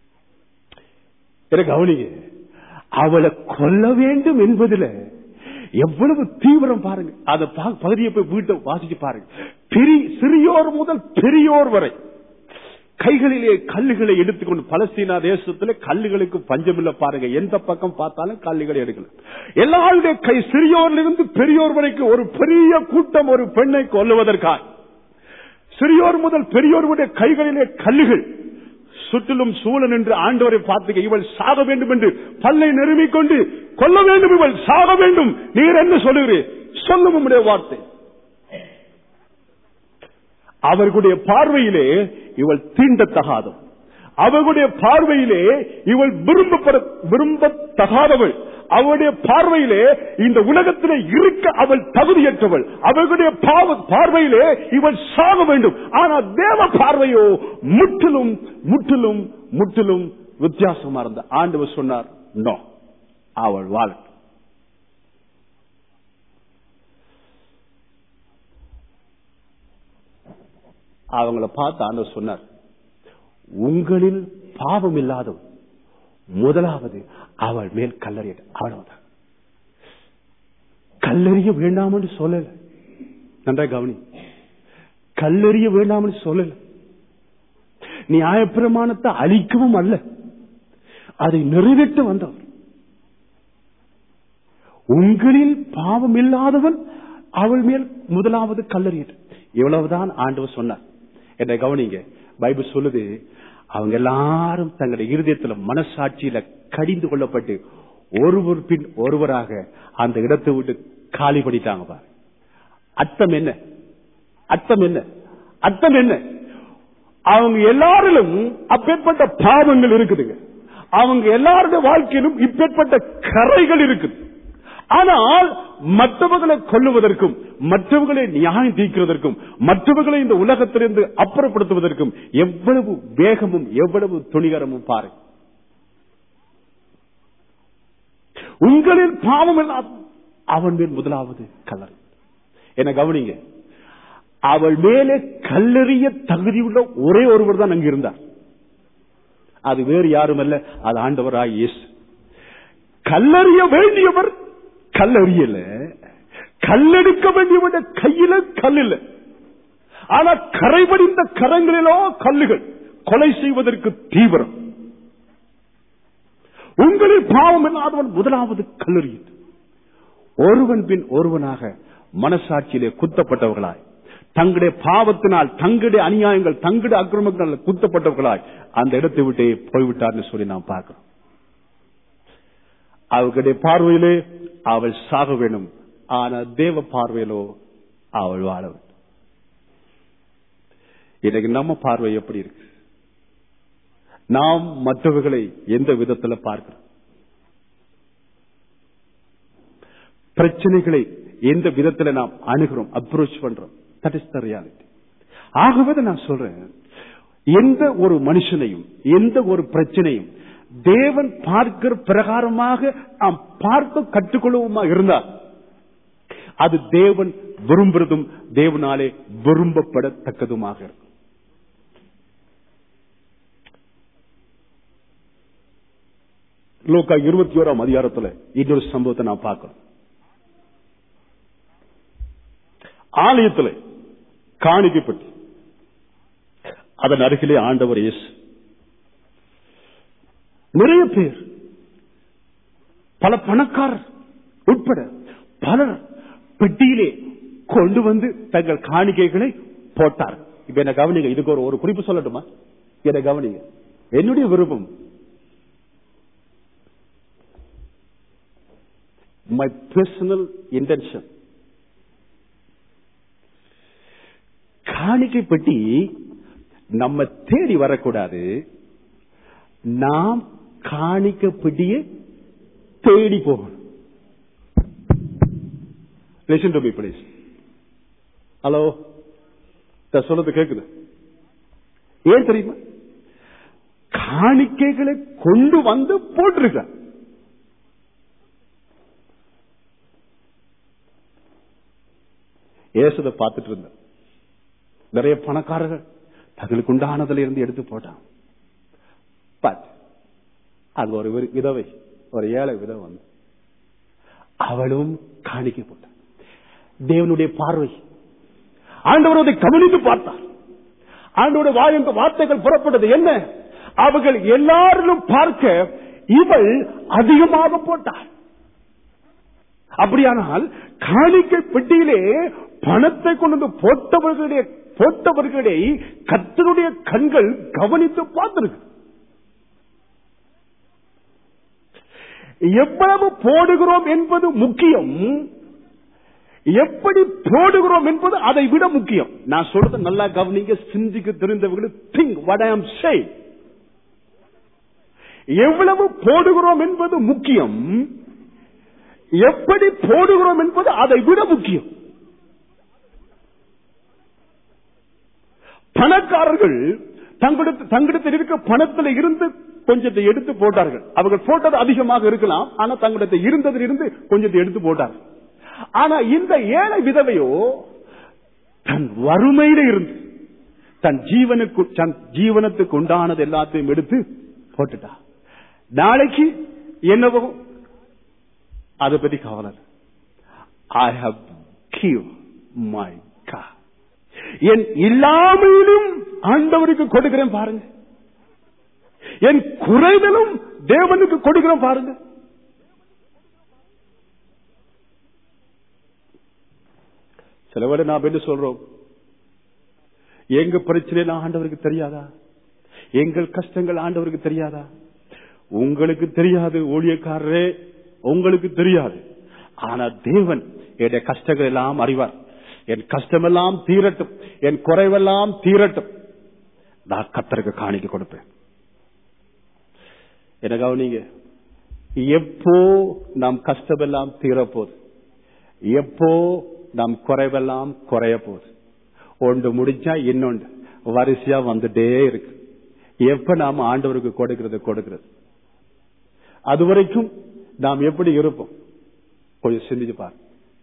A: எனக்கு கவனிங்க அவளை கொல்ல வேண்டும் என்பதில் எவ்வளவு தீவிரம் பாருங்க அந்த பா- பகுதியை போய் வீட்டை வாசிச்சு பாருங்க பெரிய சிறியோர் முதல் பெரியோர் வரை கைகளிலே கல்லுகளை எடுத்துக்கொண்டு பலஸ்தீனா தேசத்துல கல்லுகளுக்கு பஞ்சமில்ல பாருங்க எந்த பக்கம் பார்த்தாலும் கல்லுகளை எடுக்கலாம் எல்லாருடைய கை சிறியோர்ல இருந்து பெரியோர் வரைக்கும் ஒரு பெரிய கூட்டம் ஒரு பெண்ணை கொல்லுவதற்காக சிறியோர் முதல் பெரியோருடைய கைகளிலே கல்லுகள் சுற்றிலும் சூழ நின்று ஆண்டவரை பார்த்து இவள் சாக வேண்டும் என்று பல்லை நெருமிக் கொண்டு கொல்ல வேண்டும் இவள் சாக வேண்டும் நீர் என்ன சொல்லுகிறீர் சொல்லும் உம்முடைய வார்த்தை அவர்களுடைய பார்வையிலே இவள் தீண்டத்தகாதவள் அவர்களுடைய பார்வையிலே இவள் விரும்பப்பட விரும்பத்தகாதவள் அவளுடைய பார்வையிலே இந்த உலகத்திலே இருக்க அவள் தகுதியற்றவள் அவர்களுடைய பாவ பார்வையிலே இவள் சாக வேண்டும் ஆனால் தேவ பார்வையோ முற்றிலும் முற்றிலும் முற்றிலும் வித்தியாசமா இருந்த ஆண்டவர் சொன்னார் நோ அவள் வாழ அவங்கள பார்த்து ஆண்டவர் சொன்னார் உங்களில் பாவம் இல்லாதவன் முதலாவது அவள் மேல் கல்லறிய அவ்வளவுதான் கல்லறிய வேண்டாம் என்று சொல்லல நன்றா கவனி கல்லறிய வேண்டாம் என்று சொல்லல நியாயப்பிரமாணத்தை அழிக்கவும் அல்ல அதை நிறைவேற்ற வந்தவர் உங்களில் பாவம் இல்லாதவன் அவள் மேல் முதலாவது கல்லறியது இவ்வளவுதான் ஆண்டவர் சொன்னார் என்னை கவனிங்க பைபிள் சொல்லுது அவங்க எல்லாரும் தங்களுடைய இருதயத்துல மனசாட்சியில கடிந்து கொள்ளப்பட்டு ஒருவர் பின் ஒருவராக அந்த இடத்தை விட்டு காலி பண்ணிட்டாங்க பாரு அர்த்தம் என்ன அர்த்தம் என்ன அர்த்தம் என்ன அவங்க எல்லாரிலும் அப்பேற்பட்ட பாவங்கள் இருக்குதுங்க அவங்க எல்லாருடைய வாழ்க்கையிலும் இப்பேற்பட்ட கரைகள் இருக்குது ஆனால் மற்றவர்களை கொல்லுவதற்கும் மற்றவர்களை நியாயம் தீர்க்கிறதற்கும் மற்றவர்களை இந்த உலகத்திலிருந்து அப்புறப்படுத்துவதற்கும் எவ்வளவு வேகமும் எவ்வளவு துணிகரமும் பாரு உங்களில் பாவம் இல்லாத அவன் மேல் முதலாவது கல்லறை என்ன கவனிங்க அவள் மேலே கல்லறிய தகுதியுள்ள ஒரே ஒருவர் தான் அங்கு இருந்தார் அது வேறு யாரும் அல்ல அது ஆண்டவராய் இயேசு கல்லறிய வேண்டியவர் கல்லறியல கல்லெடுக்க வேண்டியவட கையில கல் இல்ல ஆனா கரைபடிந்த கரங்களிலோ கல்லுகள் கொலை செய்வதற்கு தீவிரம் உங்களில் பாவம் இல்லாதவன் முதலாவது கல்லறியது ஒருவன் பின் ஒருவனாக மனசாட்சியிலே குத்தப்பட்டவர்களாய் தங்களுடைய பாவத்தினால் தங்களுடைய அநியாயங்கள் தங்களுடைய அக்கிரமங்கள் குத்தப்பட்டவர்களாய் அந்த இடத்தை விட்டே போய்விட்டார்னு சொல்லி நாம் பார்க்கிறோம் அவர்களுடைய பார்வையிலே அவள் சாக வேண்டும் ஆனா தேவ பார்வையிலோ அவள் வாழ வேண்டும் இன்னைக்கு நம்ம பார்வை எப்படி இருக்கு நாம் மற்றவர்களை எந்த விதத்துல பார்க்கிறோம் பிரச்சனைகளை எந்த விதத்துல நாம் அணுகிறோம் அப்ரோச் பண்றோம் தட் இஸ் த ரியாலிட்டி ஆகவே நான் சொல்றேன் எந்த ஒரு மனுஷனையும் எந்த ஒரு பிரச்சனையும் தேவன் பார்க்கிற பிரகாரமாக நாம் பார்க்க கற்றுக்கொள்வோமா இருந்தால் அது தேவன் விரும்புறதும் தேவனாலே விரும்பப்படத்தக்கதுமாக இருக்கும் லோக்கா இருபத்தி ஓராம் அதிகாரத்துல இன்னொரு சம்பவத்தை நான் பார்க்கிறோம் ஆலயத்தில் காணிக்கப்பட்டு அதன் அருகிலே ஆண்டவர் இயேசு நிறைய பேர் பல பணக்காரர் உட்பட பலர் பெட்டியிலே கொண்டு வந்து தங்கள் காணிக்கைகளை போட்டார் இப்ப என்ன கவனிங்க இதுக்கு ஒரு ஒரு குறிப்பு சொல்லட்டுமா என்ன கவனிங்க என்னுடைய விருப்பம் மை பர்சனல் இன்டென்ஷன் காணிக்கை பெட்டி நம்ம தேடி வரக்கூடாது நாம் காணிக்க பெட்டியை தேடி போகணும் listen to me please hello சொல்றது கேக்குது ஏன் தெரியுமா காணிக்கைகளை கொண்டு வந்து போட்டிருக்க ஏசுத பார்த்துட்டு இருந்த நிறைய பணக்காரர்கள் தங்களுக்கு உண்டானதுல இருந்து எடுத்து போட்டான் பட் அங்க ஒரு விதவை ஒரு ஏழை விதவை வந்து அவளும் காணிக்க போட்டார் தேவனுடைய பார்வை ஆண்டவர் அதை கவனித்து பார்த்தார் ஆண்டவருடைய வாய் வார்த்தைகள் புறப்பட்டது என்ன அவர்கள் எல்லாரிலும் பார்க்க இவள் அதிகமாக போட்டாள் அப்படியானால் காணிக்கை பெட்டியிலே பணத்தை கொண்டு வந்து போட்டவர்களுடைய போட்டவர்களை கத்தருடைய கண்கள் கவனித்து பார்த்திருக்கு எவ்வளவு போடுகிறோம் என்பது முக்கியம் எப்படி போடுகிறோம் என்பது அதை விட முக்கியம் நான் சொல்றது நல்லா கவனிங்க சிந்திக்க தெரிந்தவர்கள் think what I am saying எவ்வளவு போடுகிறோம் என்பது முக்கியம் எப்படி போடுகிறோம் என்பது அதை விட முக்கியம் பணக்காரர்கள் தங்களிடத்தில் தங்களிடத்தில் இருக்க பணத்தில் இருந்து கொஞ்சத்தை எடுத்து போட்டார்கள் அவர்கள் போட்டது அதிகமாக இருக்கலாம் ஆனா தங்களிடத்தில் இருந்ததில் இருந்து கொஞ்சத்தை எடுத்து போட்டார்கள் ஆனா இந்த ஏழை விதவையோ தன் வறுமையில இருந்து தன் ஜீவனுக்கு தன் ஜீவனத்துக்கு உண்டானது எல்லாத்தையும் எடுத்து போட்டுட்டா நாளைக்கு என்னவோ அதை பத்தி கவலை ஐ ஹவ் கிவ் மை கா என் இல்லாமையிலும் ஆண்டவருக்கு கொடுக்கிறேன் பாருங்க என் குறைதலும் தேவனுக்கு கொடுக்கிறேன் பாருங்க சில வேளை நாம் என்ன சொல்றோம் எங்க பிரச்சனை ஆண்டவருக்கு தெரியாதா எங்கள் கஷ்டங்கள் ஆண்டவருக்கு தெரியாதா உங்களுக்கு தெரியாது ஊழியக்காரரே உங்களுக்கு தெரியாது ஆனா தேவன் என்னுடைய கஷ்டங்கள் எல்லாம் அறிவார் என் கஷ்டமெல்லாம் தீரட்டும் என் குறைவெல்லாம் தீரட்டும் நான் கத்தருக்கு காணிக்க கொடுப்பேன் என்ன கவனிங்க எப்போ நாம் கஷ்டமெல்லாம் தீரப்போகுது எப்போ நாம் குறைவெல்லாம் குறைய போகுது ஒன்று முடிஞ்சா இன்னொன்று வரிசையா வந்துட்டே இருக்கு எப்ப நாம் ஆண்டவருக்கு கொடுக்கிறது கொடுக்கிறது அது வரைக்கும் நாம் எப்படி இருப்போம் கொஞ்சம் சிந்திச்சு பாரு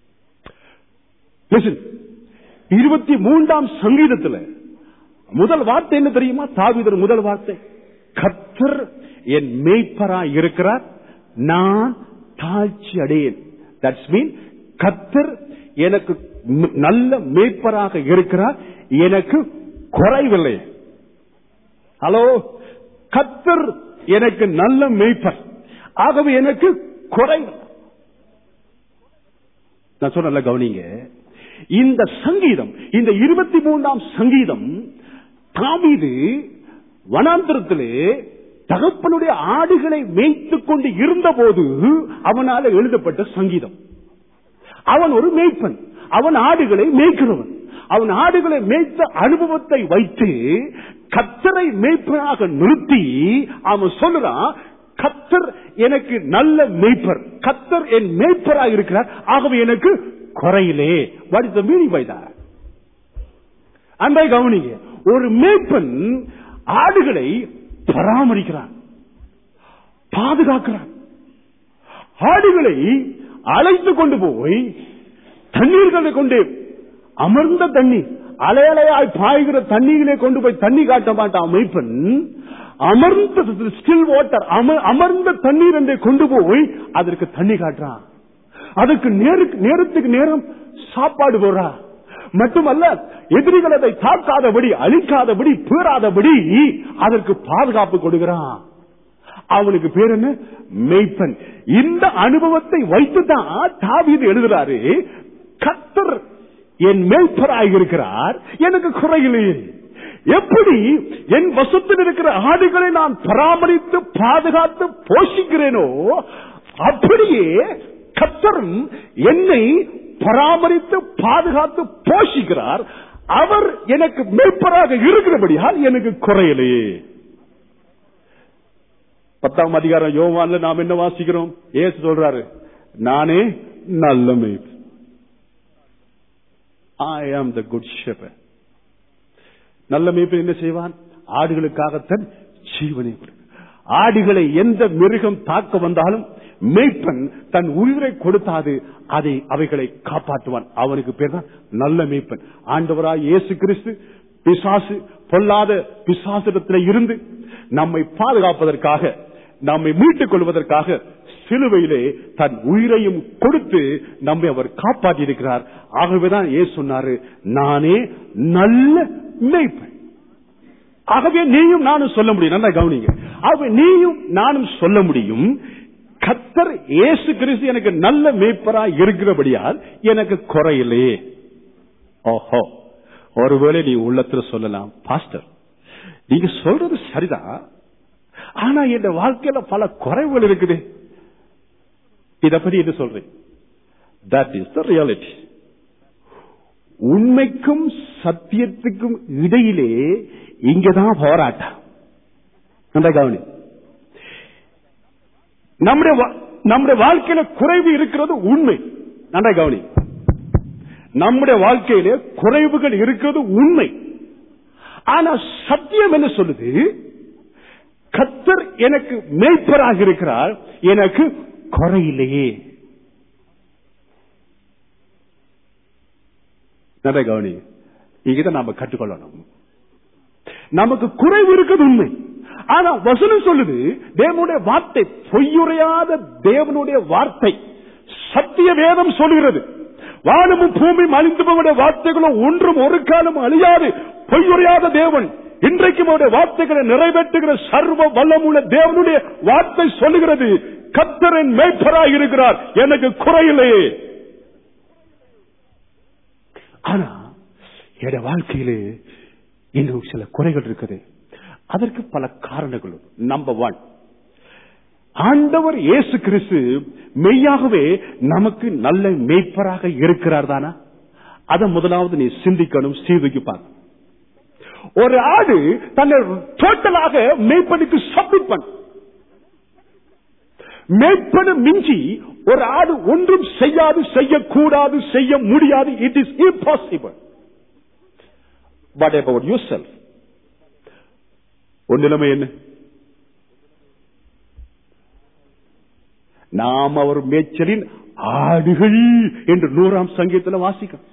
A: இருபத்தி மூன்றாம் சங்கீதத்துல முதல் வார்த்தை என்ன தெரியுமா தாவிதர் முதல் வார்த்தை கத்தர் என் மேய்ப்பரா இருக்கிறார் நான் தாழ்ச்சி அடையேன் தட்ஸ் மீன் கத்தர் எனக்கு நல்ல மேய்ப்பராக இருக்கிறார் எனக்கு குறைவில்லை ஹலோ கத்தர் எனக்கு நல்ல மேய்ப்பர் ஆகவே எனக்கு குறைவு நான் சொன்ன கவனிங்க இந்த சங்கீதம் இந்த இருபத்தி மூன்றாம் சங்கீதம் தாமீது வனாந்திரத்திலே தகப்பனுடைய ஆடுகளை மேய்த்துக் கொண்டு இருந்த போது அவனால எழுதப்பட்ட சங்கீதம் அவன் ஒரு மேய்ப்பன் அவன் ஆடுகளை மேய்க்கிறவன் அவன் ஆடுகளை மேய்த்த அனுபவத்தை வைத்து கத்தரை மேய்ப்பனாக நிறுத்தி அவன் சொல்லுறான் கத்தர் எனக்கு நல்ல மேய்ப்பர் கத்தர் என் மேய்ப்பராக இருக்கிறார் ஆகவே எனக்கு குறையிலே what is the meaning by that அன்பை கவனிங்க ஒரு மேய்ப்பன் ஆடுகளை பராமரிக்கிறான் பாதுகாக்கிறான் ஆடுகளை அழைத்து கொண்டு போய் தண்ணீர்களை கொண்டு அமர்ந்த தண்ணீர் அலையலையாய் பாய்கிற தண்ணீரிலே கொண்டு போய் தண்ணி காட்ட மாட்டான் மெய்ப்பன் அமர்ந்த ஸ்டில் வாட்டர் அமர்ந்த தண்ணீர் என்றே கொண்டு போய் அதற்கு தண்ணி காட்டுறான் அதற்கு நேரத்துக்கு நேரம் சாப்பாடு போடுறா மட்டுமல்ல எதிரிகள் அதை தாக்காதபடி அழிக்காதபடி பேராதபடி அதற்கு பாதுகாப்பு கொடுக்கிறான் அவனுக்கு பேர் என்ன மெய்ப்பன் இந்த அனுபவத்தை வைத்துதான் தாவீது எழுதுறாரு கத்தர் என் மேய்ப்பராக இருக்கிறார் எனக்கு குறையில்லையே எப்படி என் வசத்தில் இருக்கிற ஆடுகளை நான் பராமரித்து பாதுகாத்து போஷிக்கிறேனோ அப்படியே கத்தரும் என்னை பராமரித்து பாதுகாத்து போஷிக்கிறார் அவர் எனக்கு மேய்ப்பராக இருக்கிறபடியால் எனக்கு குறையலையே பத்தாம் அதிகாரம் யோவான்ல நாம் என்ன வாசிக்கிறோம் ஏசு சொல்றாரு நானே நல்ல மேய்ப்பு ஐ ஆம் த குட் ஷெப்பர் நல்ல மேய்ப்பு என்ன செய்வான் ஆடுகளுக்காக தன் ஜீவனை கொடுக்க ஆடுகளை எந்த மிருகம் தாக்க வந்தாலும் மேய்ப்பன் தன் உயிரை கொடுத்தாது அதை அவைகளை காப்பாற்றுவான் அவனுக்கு பேர் தான் நல்ல மேய்ப்பன் ஆண்டவராய் இயேசு கிறிஸ்து பிசாசு பொல்லாத பிசாசிடத்தில் இருந்து நம்மை பாதுகாப்பதற்காக நம்மை மீட்டுக் கொள்வதற்காக சிலுவையிலே தன் உயிரையும் கொடுத்து நம்மை அவர் காப்பாற்றி இருக்கிறார் ஆகவேதான் ஏ சொன்னாரு நானே நல்ல மேய்ப்பன் ஆகவே நீயும் நானும் சொல்ல முடியும் நல்லா கவனிங்க ஆகவே நீயும் நானும் சொல்ல முடியும் கத்தர் இயேசு கிறிஸ்து எனக்கு நல்ல மேய்ப்பரா இருக்கிறபடியால் எனக்கு குறையில்லையே ஓஹோ ஒருவேளை நீ உள்ளத்துல சொல்லலாம் பாஸ்டர் நீங்க சொல்றது சரிதான் ஆனா என் வாழ்க்கையில பல குறைவுகள் இருக்குது இத பத்தி என்ன சொல்றேன் தட் இஸ் த ரியாலிட்டி உண்மைக்கும் சத்தியத்துக்கும் இடையிலே இங்கதான் போராட்டம் அந்த கவனி நம்முடைய வா- நம்முடைய வாழ்க்கையில குறைவு இருக்கிறது உண்மை நன்றா கவனி நம்முடைய வாழ்க்கையிலே குறைவுகள் இருக்கிறது உண்மை ஆனா சத்தியம் என்ன சொல்லுது கத்தர் எனக்கு மேய்ப்பராக இருக்கிறார் எனக்கு குறையில்லையே நல்ல கவனி இங்கதான் நாம கற்றுக்கொள்ளணும் நமக்கு குறைவு இருக்கிறது உண்மை ஆனா வசனம் சொல்லுது தேவனுடைய வார்த்தை பொய்யுரையாத தேவனுடைய வார்த்தை சத்திய வேதம் சொல்கிறது வானமும் பூமி அழிந்து போவடைய வார்த்தைகளும் ஒன்றும் ஒரு காலம் அழியாது பொய்யுரையாத தேவன் இன்றைக்கும் அவருடைய வார்த்தைகளை நிறைவேற்றுகிற சர்வ வல்லமுள்ள தேவனுடைய வார்த்தை சொல்லுகிறது கத்தரின் மேய்ப்பராய் இருக்கிறார் எனக்கு குறையில்லையே ஆனா என் வாழ்க்கையிலே இன்னும் சில குறைகள் இருக்குது அதற்கு பல காரணங்கள் நம்பர் ஒன் ஆண்டவர் இயேசு கிறிஸ்து மெய்யாகவே நமக்கு நல்ல மேய்ப்பராக இருக்கிறார் தானா அதை முதலாவது நீ சிந்திக்கணும் சீர்தூக்கி பார்க்கணும் ஒரு ஆடு தன்னை டோட்டலாக மேய்ப்பனுக்கு சப்மிட் பண்ண மேய்ப்பனு மிஞ்சி ஒரு ஆடு ஒன்றும் செய்யாது செய்யக்கூடாது செய்ய முடியாது it is impossible but about yourself உன் நிலைமை என்ன நாம் அவர் மேய்ச்சலின் ஆடுகள் என்று நூறாம் சங்கீதத்தில் வாசிக்கிறோம்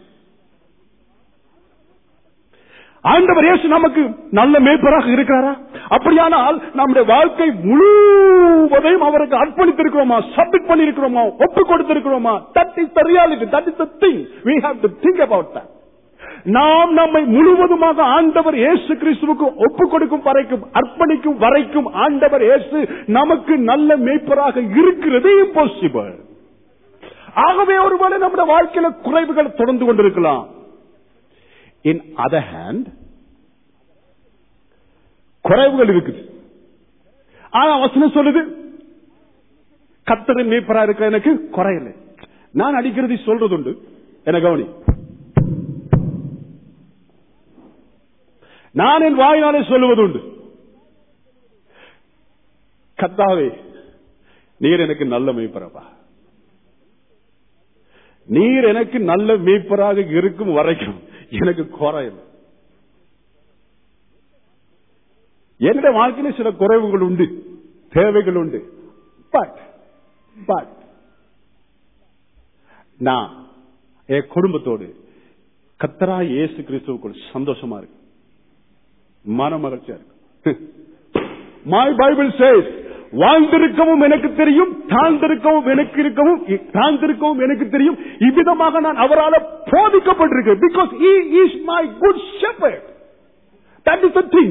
A: ஆண்டவர் இயேசு நமக்கு நல்ல மேய்ப்பராக இருக்கிறாரா அப்படியானால் நம்முடைய வாழ்க்கை முழுவதையும் அவருக்கு அர்ப்பணித்திருக்கிறோமா சப்மிட் பண்ணிருக்கிறோமா ஒப்பு கொடுத்திருக்கிறோமா that is the reality that is the thing we have to think about that நாம் நம்மை முழுவதுமாக ஆண்டவர் இயேசு கிறிஸ்துவுக்கு ஒப்பு கொடுக்கும் வரைக்கும் அர்ப்பணிக்கும் வரைக்கும் ஆண்டவர் இயேசு நமக்கு நல்ல மேய்ப்பராக இருக்கிறது இம்பாசிபிள் ஆகவே ஒருவேளை நம்முடைய வாழ்க்கையில குறைவுகள் தொடர்ந்து கொண்டிருக்கலாம் இன் அதர் ஹேண்ட் குறைவுகள் இருக்குது ஆனா வசனம் சொல்லுது கத்தரின் மேய்ப்பரா இருக்கிற எனக்கு குறையில்லை நான் அடிக்கிறது சொல்றது உண்டு என கவனி நான் என் வாயினாலே சொல்லுவது உண்டு கத்தாவே நீர் எனக்கு நல்ல மேய்ப்பரப்பா நீர் எனக்கு நல்ல மேய்ப்பராக இருக்கும் வரைக்கும் எனக்கு குறையும் என்னுடைய வாழ்க்கையில சில குறைவுகள் உண்டு தேவைகள் உண்டு பட் பட் நான் என் குடும்பத்தோடு கத்தரா இயேசு கிறிஸ்துவுக்குள் சந்தோஷமா இருக்கு மன மகிழ்ச்சியா இருக்கு மை பைபிள் சேஸ் வாழ்ந்திருக்கவும் எனக்கு தெரியும் தாழ்ந்திருக்கவும் எனக்கு இருக்கவும் தாழ்ந்திருக்கவும் எனக்கு தெரியும் இவ்விதமாக நான் அவரால் போதிக்கப்பட்டிருக்கேன் because he is my good shepherd that is the thing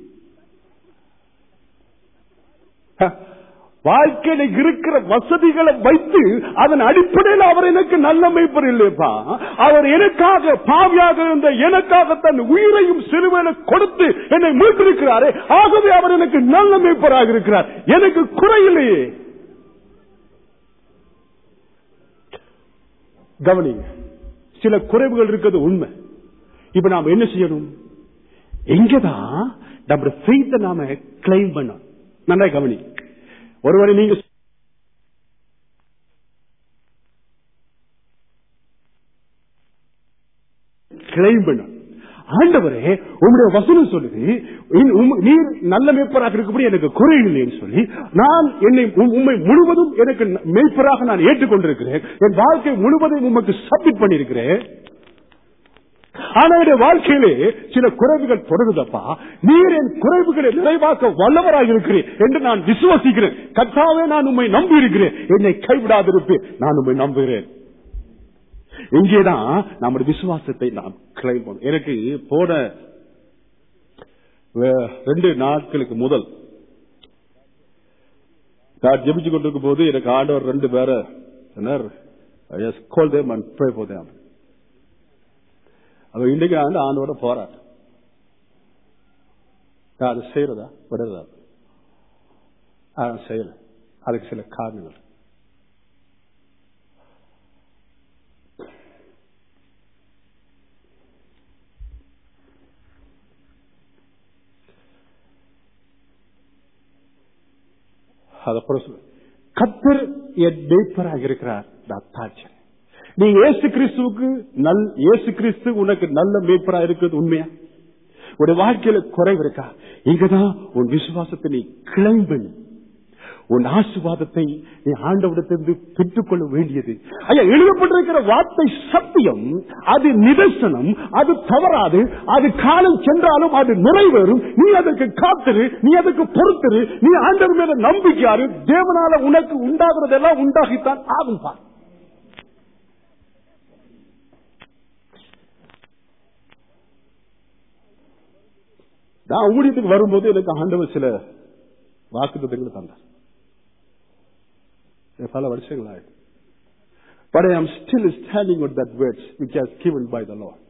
A: வாழ்க்கையில இருக்கிற வசதிகளை வைத்து அதன் அடிப்படையில் அவர் எனக்கு நல்ல மேய்ப்பர் இல்லையப்பா அவர் எனக்காக பாவியாக இருந்த எனக்காக தன் உயிரையும் சிறுவையில கொடுத்து என்னை மீட்டிருக்கிறாரே ஆகவே அவர் எனக்கு நல்ல மேய்ப்பராக இருக்கிறார் எனக்கு குறையில்லையே கவனிங்க சில குறைவுகள் இருக்கிறது உண்மை இப்ப நாம் என்ன செய்யணும் எங்கதான் நம்முடைய ஃபெய்த்தை நாம கிளைம் பண்ணோம் நல்லா கவனி ஒருவரை நீங்க கிளைம் பண்ண ஆண்டவரே உங்களுடைய வசனம் சொல்லுது இன் உம்- நீர் நல்ல மேய்ப்பராக இருக்கபடி எனக்கு குறையில்லைன்னு சொல்லி நான் என்னை உம்- உம்மை முழுவதும் எனக்கு ந- மேய்ப்பராக நான் ஏற்றுக்கொண்டிருக்கிறேன் என் வாழ்க்கை முழுவதும் உமக்கு சப்மிட் பண்ணியிருக்கிறேன் ஆனா என் வாழ்க்கையிலே சில குறைவுகள் தொடருதப்பா நீர் என் குறைவுகளை நிறைவாக்க வல்லவராக இருக்கிறேன் என்று நான் விசுவசிக்கிறேன் கத்தாவே நான் உண்மை நம்பி இருக்கிறேன் என்னை கைவிடாதிருப்பேன் நான் உண்மை நம்புகிறேன் இங்கேதான் நம்முடைய விசுவாசத்தை நாம் கிளைம் பண்ணணும் எனக்கு போன வே- ரெண்டு நாட்களுக்கு முதல் நான் ஜெபிச்சு கொண்டிருக்கும் போது எனக்கு ஆண்டவர் ரெண்டு பேரை சொன்னார் call them and pray for them அவ இன்னைக்கு ஆண்டு ஆண்டோட போராட்டம் நான் அதை செய்யறதா விடுறதா செய்யல அதுக்கு சில காரணங்கள் அதப்புறம் சொல்லு கத்தர் என் மேய்ப்பராக இருக்கிறார் நான் தாழ்ச்சேன் நீ இயேசு கிறிஸ்துவுக்கு நல் இயேசு கிறிஸ்து உனக்கு நல்ல மேய்ப்பரா இருக்கிறது உண்மையா உடைய வாழ்க்கையில குறைவு இருக்கா இங்கதான் உன் விசுவாசத்தை நீ கிளம்பு உன் ஆசுவாதத்தை நீ ஆண்டவிடத்திலிருந்து பெற்றுக்கொள்ள வேண்டியது ஐயா எழுதப்பட்டிருக்கிற வார்த்தை சத்தியம் அது நிதர்சனம் அது தவறாது அது காலம் சென்றாலும் அது நிறைவேறும் நீ அதற்கு காத்திரு நீ அதற்கு பொறுத்திரு நீ ஆண்டவர் மேல நம்பிக்கையாரு தேவனால உனக்கு உண்டாகிறதெல்லாம் உண்டாகித்தான் ஆகும் பார் நான் ஊழியத்துக்கு வரும்போது எனக்கு ஆண்டவர் சில வாக்குத்தங்களை தந்தார் இது பல வருஷங்கள் ஆயிடுச்சு But I am still standing on that words which has given by the Lord.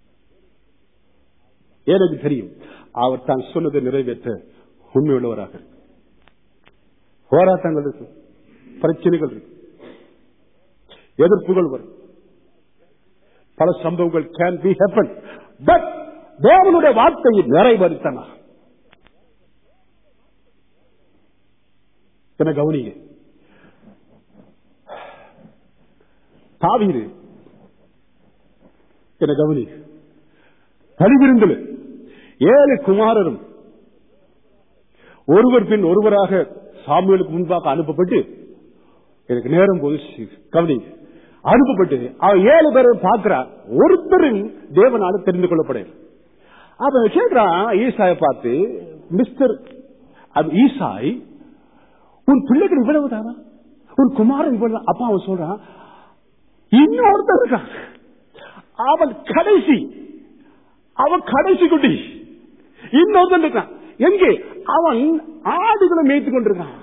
A: எனக்கு தெரியும் அவர் தான் சொன்னதை நிறைவேற்ற உண்மையுள்ளவராக இருக்கு போராட்டங்கள் இருக்கு பிரச்சனைகள் இருக்கு எதிர்ப்புகள் வரும் பல சம்பவங்கள் கேன் பி ஹேப்பன் பட் தேவனுடைய வார்த்தையை நிறைவேறித்தனா என கவனிங்க தாவீது என கவனி பலிவிருந்தல் ஏழு குமாரரும் ஒருவர் பின் ஒருவராக சாமியலுக்கு முன்பாக அனுப்பப்பட்டு எனக்கு நேரம் போது கவனி அனுப்பப்பட்டு அவன் ஏழு பேரும் பார்க்கிறார் ஒருத்தரும் தேவனால தெரிந்து கொள்ளப்பட அவன் கேட்கிறான் ஈசாயை பார்த்து மிஸ்டர் அது ஈசாய் உன் பிள்ளைகள் இவ்வளவு தானா உன் குமாரன் இவ்வளவு அப்பா அவன் சொல்றான் இன்னொருத்தர் இருக்கான் அவன் கடைசி அவன் கடைசி குட்டி இன்னொருத்தன் இருக்கான் எங்கே அவன் ஆடுகளை மேய்த்து கொண்டிருக்கான்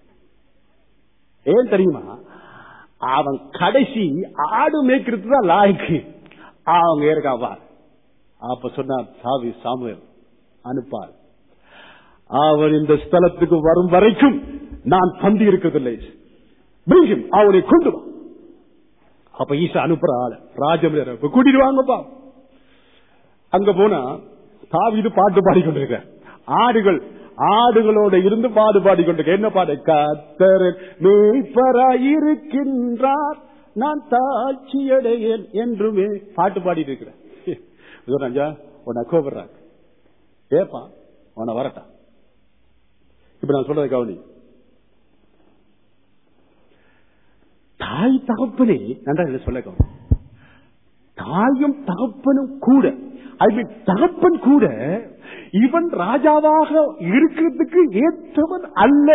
A: ஏன் தெரியுமா அவன் கடைசி ஆடு மேய்க்கிறது தான் லாய்க்கு அவங்க இருக்காவா அப்ப சொன்னார் சாவி சாமுவேல் அனுப்பார் அவர் இந்த ஸ்தலத்துக்கு வரும் வரைக்கும் நான் தந்தி இருக்கிறதில்லை பிரிங்கம் அவனை கொண்டு வா அப்ப ஈசா அனுப்புற ஆள ராஜம் கூட்டிட்டு வாங்கப்பா அங்க போனா தாவிது பாட்டு பாடிக்கொண்டிருக்க ஆடுகள் ஆடுகளோட இருந்து பாடு பாடிக்கொண்டிருக்க என்ன பாடு கத்தர் இருக்கின்றார் நான் தாட்சியடையேன் என்றுமே பாட்டு பாடிட்டு இருக்கிறேன் ராஜா உன்னை கூப்பிடுறாங்க ஏப்பா உன்னை வரட்டா இப்ப நான் சொல்றது கவனி தாய் தகப்பனே நன்றா சொல்ல கவனி தாயும் தகப்பனும் கூட அது தகப்பன் கூட இவன் ராஜாவாக இருக்கிறதுக்கு ஏற்றவன் அல்ல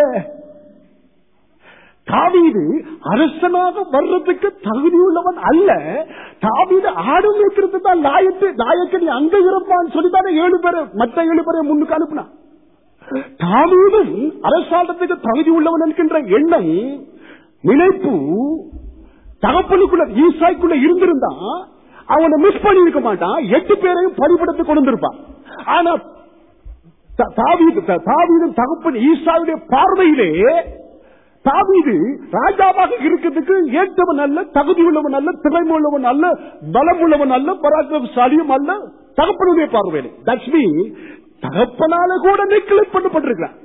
A: தாவீது அரசனாக வர்றதுக்கு தகுதியுள்ளவன் அல்ல தாவீது ஆடு மேய்க்கிறது தான் லாயத்து நாயக்கு நீ அங்க இருப்பான்னு சொல்லித்தானே ஏழு பேரை மற்ற ஏழு பேரை முன்னுக்கு அனுப்புனான் தாவீதும் அரசாண்டத்துக்கு தகுதி உள்ளவன் என்கின்ற எண்ணம் நினைப்பு தகப்பனுக்குள்ள ஈசாய்க்குள்ள இருந்திருந்தா அவனை மிஸ் பண்ணி இருக்க மாட்டான் எட்டு பேரையும் பறிபடுத்தி கொண்டிருப்பான் ஆனா தாவீதும் தகப்பன் ஈசாவுடைய பார்வையிலே தாவீது ராஜாவாக இருக்கிறதுக்கு ஏற்றவன் அல்ல தகுதி உள்ளவன் அல்ல திறமை உள்ளவன் அல்ல பலம் உள்ளவன் அல்ல பராக்கிரமசாலியும் அல்ல தகப்பனுடைய பார்வையிலே லட்சுமி தகப்பனால கூட நெக்லெக்ட் பண்ணப்பட்டிருக்கிறான்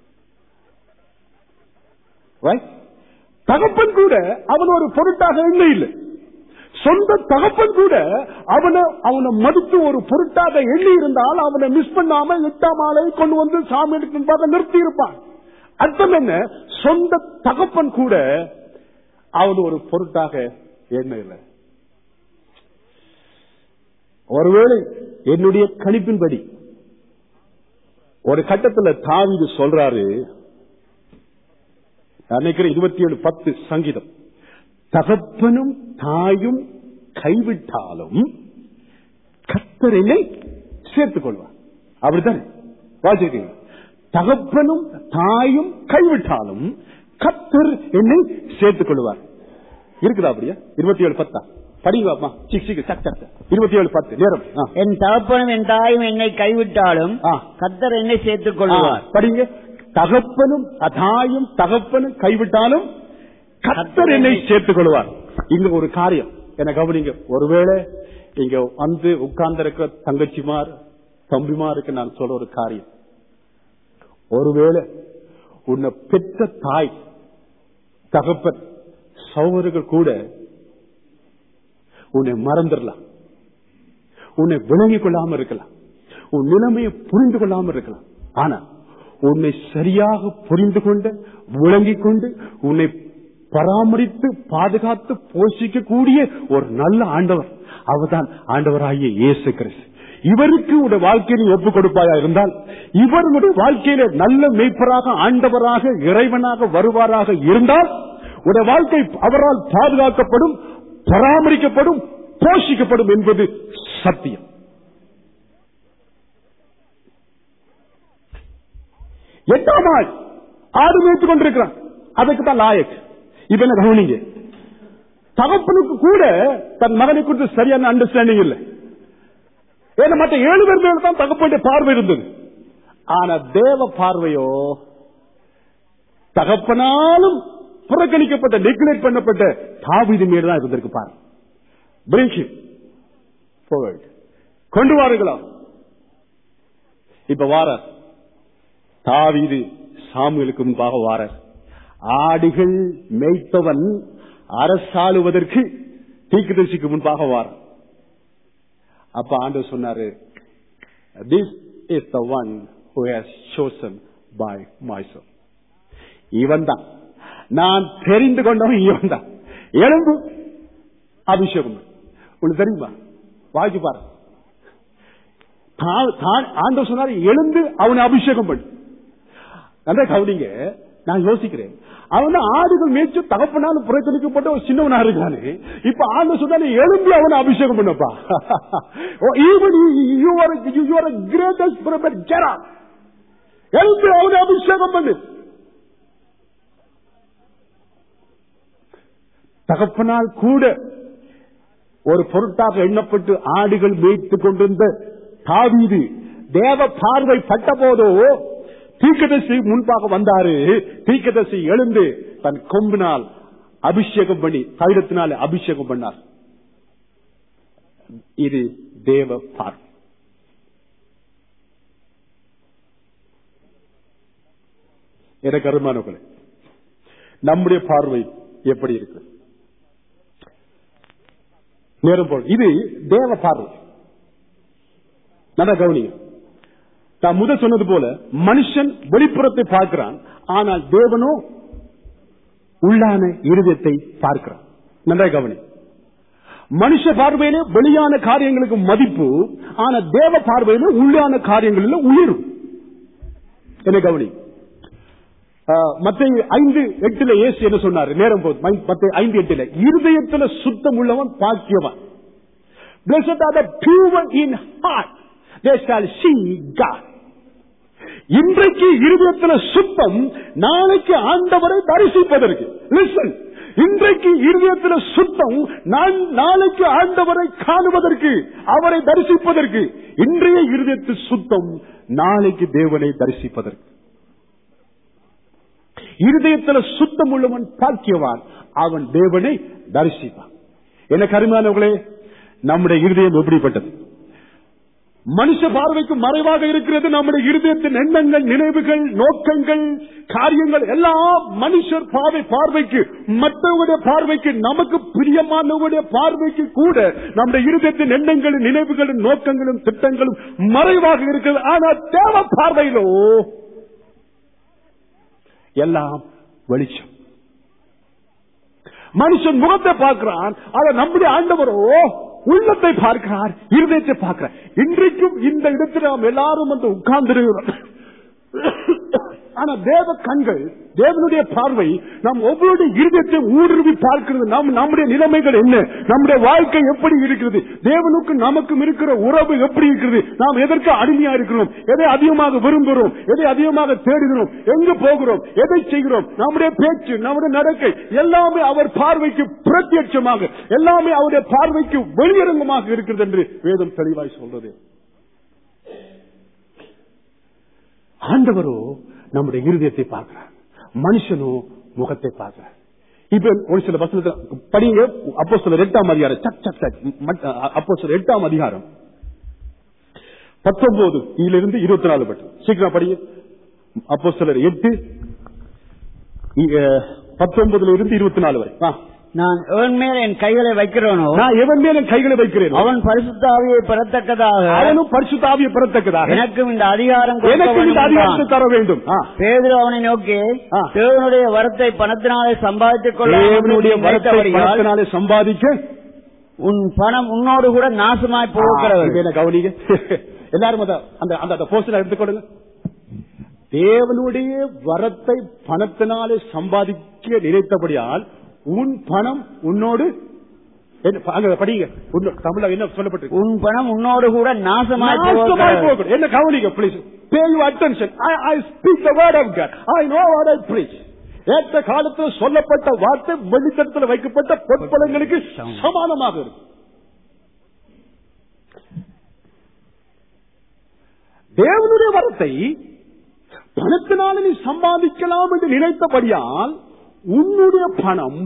A: தகப்பன் கூட அவன் ஒரு பொருட்டாக எண்ண இல்லை சொந்த தகப்பன் கூட அவனை அவனை மதித்து ஒரு பொருட்டாக எண்ணி இருந்தால் அவனை மிஸ் பண்ணாம எட்டாம் ஆளை கொண்டு வந்து சாமி முன்பாக நிறுத்தி இருப்பான் அர்த்தம் என்ன சொந்த தகப்பன் கூட அவன் ஒரு பொருட்டாக எண்ண இல்லை ஒருவேளை என்னுடைய கணிப்பின்படி ஒரு கட்டத்துல தாவீது சொல்றாரு நான் நினைக்கிறேன் இருபத்தி ஏழு பத்து சங்கீதம் தகப்பனும் தாயும் கைவிட்டாலும் கத்தரனை சேர்த்துக் கொள்வார் அப்படித்தானே வாசிக்கிறீங்க தகப்பனும் தாயும் கைவிட்டாலும் கத்தர் என்னை சேர்த்துக் கொள்வார் இருக்குதா அப்படியா இருபத்தி ஏழு பத்தா படிங்கப்பா சிக் சிக் சக் சக் இருபத்தி ஏழு பத்து நேரம் ஆ.
B: என் தகப்பனும் என் தாயும் என்னை கைவிட்டாலும்
A: ஆ.
B: கத்தர் என்னை சேர்த்துக்
A: ஆ,
B: கொள்வார்
A: படிங்க தகப்பனும் தாயும் தகப்பனும் கைவிட்டாலும் கத்தர் என்னை சேர்த்துக் கொள்வார் இங்க ஒரு காரியம் என கவனிங்க ஒருவேளை இங்க வந்து உட்கார்ந்து இருக்கிற தங்கச்சிமார் தம்பிமாருக்கு நான் சொல்ற ஒரு காரியம் ஒருவேளை உன்னை பெற்ற தாய் தகப்பன் சகோதரர்கள் கூட உன்னை மறந்துடலாம் உன்னை விளங்கிக் கொள்ளாம இருக்கலாம் உன் நிலைமையை புரிந்து கொள்ளாம இருக்கலாம் ஆனா உன்னை சரியாக புரிந்து கொண்டு விளங்கிக் கொண்டு உன்னை பராமரித்து பாதுகாத்து போஷிக்கக்கூடிய ஒரு நல்ல ஆண்டவர் அவர்தான் ஆண்டவராகிய இயேசு கிறிஸ்து இவருக்கு உடைய வாழ்க்கையை ஒப்புக் கொடுப்பாயா இருந்தால் இவருடைய வாழ்க்கையில நல்ல மெய்ப்பராக ஆண்டவராக இறைவனாக வருவாராக இருந்தால் உடைய வாழ்க்கை அவரால் பாதுகாக்கப்படும் பராமரிக்கப்படும் போஷிக்கப்படும் என்பது சத்தியம் எட்டாம் ஆள் ஆடு மேய்த்துக் கொண்டிருக்கிறான் அதுக்கு தான் லாயக் இப்ப என்ன கவனிங்க தகப்பனுக்கு கூட தன் மகனை குறித்து சரியான அண்டர்ஸ்டாண்டிங் இல்லை ஏன்னா மற்ற ஏழு பேர் மேல தான் தகப்பனுடைய பார்வை இருந்தது ஆனா தேவ பார்வையோ தகப்பனாலும் புறக்கணிக்கப்பட்ட நெக்லெக்ட் பண்ணப்பட்ட தாவீது மேல் தான் இருந்திருக்கு பாரு Bring him forward. கொண்டு வாருங்களா இப்ப வாரார் தாவீது சாமுவேலுக்கு முன்பாக வாரார் ஆடுகள் மேய்ப்பவன் அரசாளுவதற்கு தீக்குதர்சிக்கு முன்பாக வாரார் அப்ப ஆண்டவர் சொன்னாரு this is the one who has chosen by myself இவன் தான் நான் தெரிந்து கொண்டவன் இவன் தான் எலும்பு அபிஷேகம் பண்ணு. உங்களுக்கு தெரியுமா வாங்கி பாரு தான்- தான் ஆண்டவர் சொன்னாரு எழுந்து அவனை அபிஷேகம் பண்ணு நல்லா கவனிங்க நான் யோசிக்கிறேன் அவன் தான் ஆடுகள் மேய்ச்சு தகப்பனாலும் புறக்கணிக்கப்பட்ட ஒரு சின்னவனா இருக்கானு இப்ப ஆண்டு சொன்னாலும் எழும்பி அவனை அபிஷேகம் பண்ணப்பா even you are you are greatest பிரபர் ஜெரா எழும்பி அவனை அபிஷேகம் பண்ணு தகப்பனால் கூட ஒரு பொருட்டாக எண்ணப்பட்டு ஆடுகள் மேய்த்துக் கொண்டிருந்த தாவீது தேவ பார்வை பட்ட போதோ தீக்கதசி முன்பாக வந்தாரு தீக்கதசி எழுந்து தன் கொம்பினால் அபிஷேகம் பண்ணி தைலத்தினால் அபிஷேகம் பண்ணார் இது தேவ பார்வை எனக்கு அருமானவர்களே நம்முடைய பார்வை எப்படி இருக்கு நேரம் போல் இது தேவ பார்வை நல்லா கவனிங்க நான் முதல் சொன்னது போல மனுஷன் வெளிப்புறத்தை பார்க்கிறான் ஆனால் தேவனோ உள்ளான இருதயத்தை பார்க்கிறான் நல்லா கவனி மனுஷ பார்வையிலே வெளியான காரியங்களுக்கு மதிப்பு ஆனா தேவ பார்வையில உள்ளான காரியங்களில் உயிரும் என்ன கவனி மத்த ஐந்து எட்டுல ஏசு என்ன சொன்னாரு நேரம் போது மத்த ஐந்து எட்டுல இருதயத்துல சுத்தம் உள்ளவன் பாக்கியவன் Blessed are the pure in heart. They shall see God. இன்றைக்கு இருதயத்துல சுத்தம் நாளைக்கு ஆண்டவரை தரிசிப்பதற்கு லிசன் இன்றைக்கு இருதயத்துல சுத்தம் நான் நாளைக்கு ஆண்டவரை காணுவதற்கு அவரை தரிசிப்பதற்கு இன்றைய இருதயத்து சுத்தம் நாளைக்கு தேவனை தரிசிப்பதற்கு இருதயத்துல சுத்தம் உள்ளவன் பாக்கியவான் அவன் தேவனை தரிசிப்பான் என்ன கருமானவர்களே நம்முடைய இருதயம் எப்படிப்பட்டது மனுஷ பார்வைக்கு மறைவாக இருக்கிறது நம்முடைய இருதயத்தின் எண்ணங்கள் நினைவுகள் நோக்கங்கள் காரியங்கள் எல்லாம் மனுஷர் பார்வை பார்வைக்கு மற்றவங்களுடைய பார்வைக்கு நமக்கு பிரியமானவருடைய பார்வைக்கு கூட நம்முடைய இருதயத்தின் எண்ணங்களும் நினைவுகளும் நோக்கங்களும் திட்டங்களும் மறைவாக இருக்கிறது ஆனால் தேவ பார்வையிலோ எல்லாம் வெளிச்சம் மனுஷன் முகத்தை பார்க்கிறான் ஆனா நம்முடைய ஆண்டவரோ உள்ளத்தை பார்க்கிறார் இருதயத்தை பார்க்கிறார் இன்றைக்கும் இந்த இடத்தில் நாம் எல்லாரும் வந்து உட்கார்ந்திருக்கிறோம் ஆனா தேவ கண்கள் தேவனுடைய பார்வை நம் ஒவ்வொருடைய இருதயத்தை ஊடுருவி பார்க்கிறது நம் நம்முடைய நிலைமைகள் என்ன நம்முடைய வாழ்க்கை எப்படி இருக்கிறது தேவனுக்கு நமக்கும் இருக்கிற உறவு எப்படி இருக்கிறது நாம் எதற்கு அடிமையா இருக்கிறோம் எதை அதிகமாக விரும்புகிறோம் எதை அதிகமாக தேடுகிறோம் எங்கு போகிறோம் எதை செய்கிறோம் நம்முடைய பேச்சு நம்முடைய நடக்கை எல்லாமே அவர் பார்வைக்கு பிரத்யட்சமாக எல்லாமே அவருடைய பார்வைக்கு வெளியரங்கமாக இருக்கிறது என்று வேதம் தெளிவாய் சொல்றது ஆண்டவரோ நம்முடைய இருதயத்தை பார்க்கிறார் மனுஷனோ முகத்தை பார்க்கிறார் இப்ப ஒரு சில வசனத்துல படிங்க அப்போ சில எட்டாம் அதிகாரம் சக் சக் சக் அப்போ சில எட்டாம் அதிகாரம் பத்தொன்பது இதிலிருந்து இருபத்தி நாலு பட்டம் சீக்கிரம் படிங்க அப்போ சிலர் எட்டு பத்தொன்பதுல இருந்து இருபத்தி நாலு வரை வா.
B: நான் எவன் மேல் என் கைகளை வைக்கிறோனோ
A: நான் எவன் மேல என் கைகளை வைக்கிறேன்
B: அவன் பரிசுத்தாவியை பெறத்தக்கதாக
A: அவனும் பரிசுத்தாவிய பெறத்தக்கதாக
B: எனக்கும் இந்த அதிகாரம்
A: எனக்கு இந்த அதிகாரத்தை தர வேண்டும் ஆ.
B: பேதுரு அவனை நோக்கி
A: ஆ.
B: தேவனுடைய வரத்தை பணத்தினாலே சம்பாதித்துக் கொள்ள
A: தேவனுடைய வரத்தை
B: நினைத்தபடியால்
A: பணத்தினாலே சம்பாதிக்க
B: உன் பணம் உன்னோடு கூட நாசமாய்
A: இப்ப
B: போகிறது
A: என்ன கவனிங்க எல்லாரும் அத- அந்த அந்த அந்த போஸ்டர் எடுத்துக்கொடுங்க தேவனுடைய வரத்தை பணத்தினாலே சம்பாதிக்க நினைத்தபடியால் உன் பணம் உன்னோடு என்ன, அங்க படிங்க உன்னோ- தமிழ்ல என்ன சொல்லப்பட்டிருக்கு
B: உன் பணம் உன்னோடு கூட நாசமாய்
A: நாசமாய்
B: போகிறது
A: போகட்டும். என்ன கவனிங்க please pay you attention I I speak the word of God I know what I preach ஏற்ற காலத்தில் சொல்லப்பட்ட வார்த்தை வெளித்தடத்தில் வைக்கப்பட்ட பொற்பலங்களுக்கு சமானமாக இருக்கும் தேவனுடைய வரத்தை பணத்தினால நீ சம்பாதிக்கலாம் என்று நினைத்தபடியால் உன்னுடைய பணம்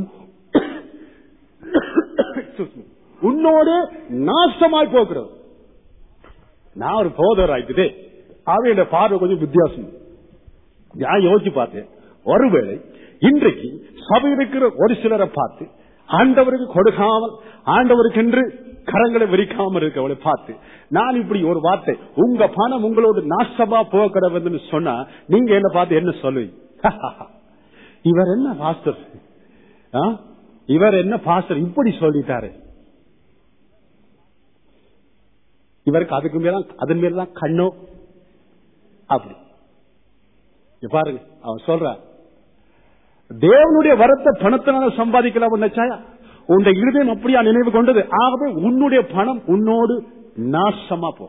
A: உன்னோடு நாசமாய் போகிறது நான் ஒரு போதர் ஆயிட்டுதே அவையோட பார்வை கொஞ்சம் வித்தியாசம் நான் யோசிச்சு பார்த்தேன் ஒருவேளை இன்றைக்கு சபை இருக்கிற ஒரு சிலரை பார்த்து ஆண்டவருக்கு கொடுக்காமல் ஆண்டவருக்கென்று கரங்களை விரிக்காமல் இருக்கவளை பார்த்து நான் இப்படி ஒரு வார்த்தை உங்க பணம் உங்களோட நாசமா போகிறதுன்னு சொன்னா நீங்க என்ன பார்த்து என்ன சொல்லுவீங்க இவர் என்ன பாஸ்டர் ஆ? இவர் என்ன பாஸ்டர் இப்படி சொல்லிட்டாரு இவருக்கு அதுக்கு மேல அதன் மேல தான் கண்ணோ அப்படி இங்க பாருங்க அவன் சொல்றான் தேவனுடைய வரத்தை பணத்தினால சம்பாதிக்கலாம் நினைச்சாயா உன்னுடைய இருதயம் அப்படியா நினைவு கொண்டது ஆகவே உன்னுடைய பணம் உன்னோடு நாசமா போ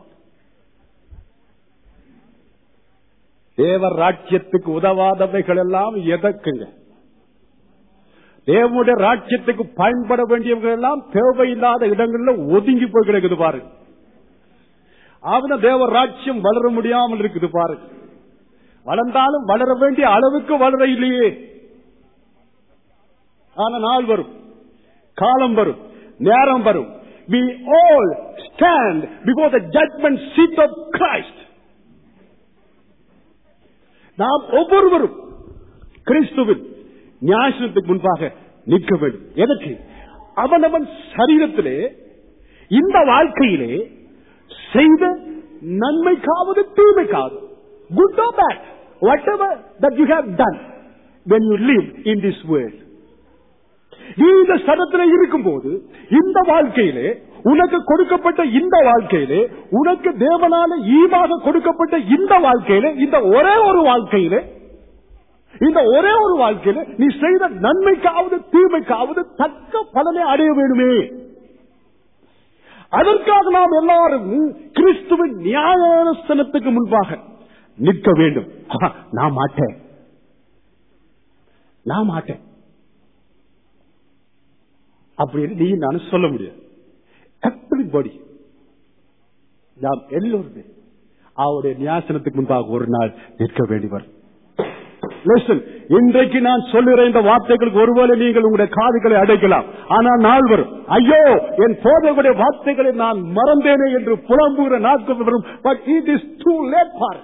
A: தேவ ராஜ்யத்துக்கு உதவாதவைகள் எல்லாம் எதற்குங்க தேவனுடைய ராஜ்யத்துக்கு பயன்பட வேண்டியவர்கள் எல்லாம் தேவையில்லாத இடங்கள்ல ஒதுங்கி போய் கிடக்குது பாருங்க அவன தேவ ராஜ்யம் வளர முடியாமல் இருக்குது பாருங்க வளர்ந்தாலும் வளர வேண்டிய அளவுக்கு வளர இல்லையே ஆன நாள் வரும் காலம் வரும் நேரம் வரும் we all stand before the judgment seat of Christ நாம் ஒவ்வொருவரும் கிறிஸ்துவின் நியாயத்துக்கு முன்பாக நிற்க வேண்டும் எதற்கு அவனவன் சரீரத்திலே இந்த வாழ்க்கையிலே செய்த நன்மைக்காவது தீமைக்காவது good or bad whatever that you have done when you live in this world நீ இந்த ஸ்தலத்தில் இருக்கும்போது இந்த வாழ்க்கையிலே உனக்கு கொடுக்கப்பட்ட இந்த வாழ்க்கையிலே உனக்கு தேவனால ஈவாக கொடுக்கப்பட்ட இந்த வாழ்க்கையிலே இந்த ஒரே ஒரு வாழ்க்கையிலே இந்த ஒரே ஒரு வாழ்க்கையில நீ செய்த நன்மைக்காவது தீமைக்காவது தக்க பலனை அடைய வேணுமே அதற்காக நாம் எல்லாரும் கிறிஸ்துவின் நியாயஸ்தலத்துக்கு முன்பாக நிற்க வேண்டும் ஆஹா, நான் மாட்டேன் நான் மாட்டேன் அப்படின்னு நீ நானும் சொல்ல முடியாது எவ்ரிபடி நாம் எல்லோருமே அவருடைய நியாசனத்துக்கு முன்பாக ஒரு நாள் நிற்க வேண்டி வரும் Listen, இன்றைக்கு நான் சொல்லுகிற இந்த வார்த்தைகளுக்கு ஒருவேளை நீங்கள் உங்களுடைய காதுகளை அடைக்கலாம் ஆனால் நாள் வரும் ஐயோ என் போதவருடைய வார்த்தைகளை நான் மறந்தேனே என்று புலம்புகிற நாட்கள் வரும் but it is too late for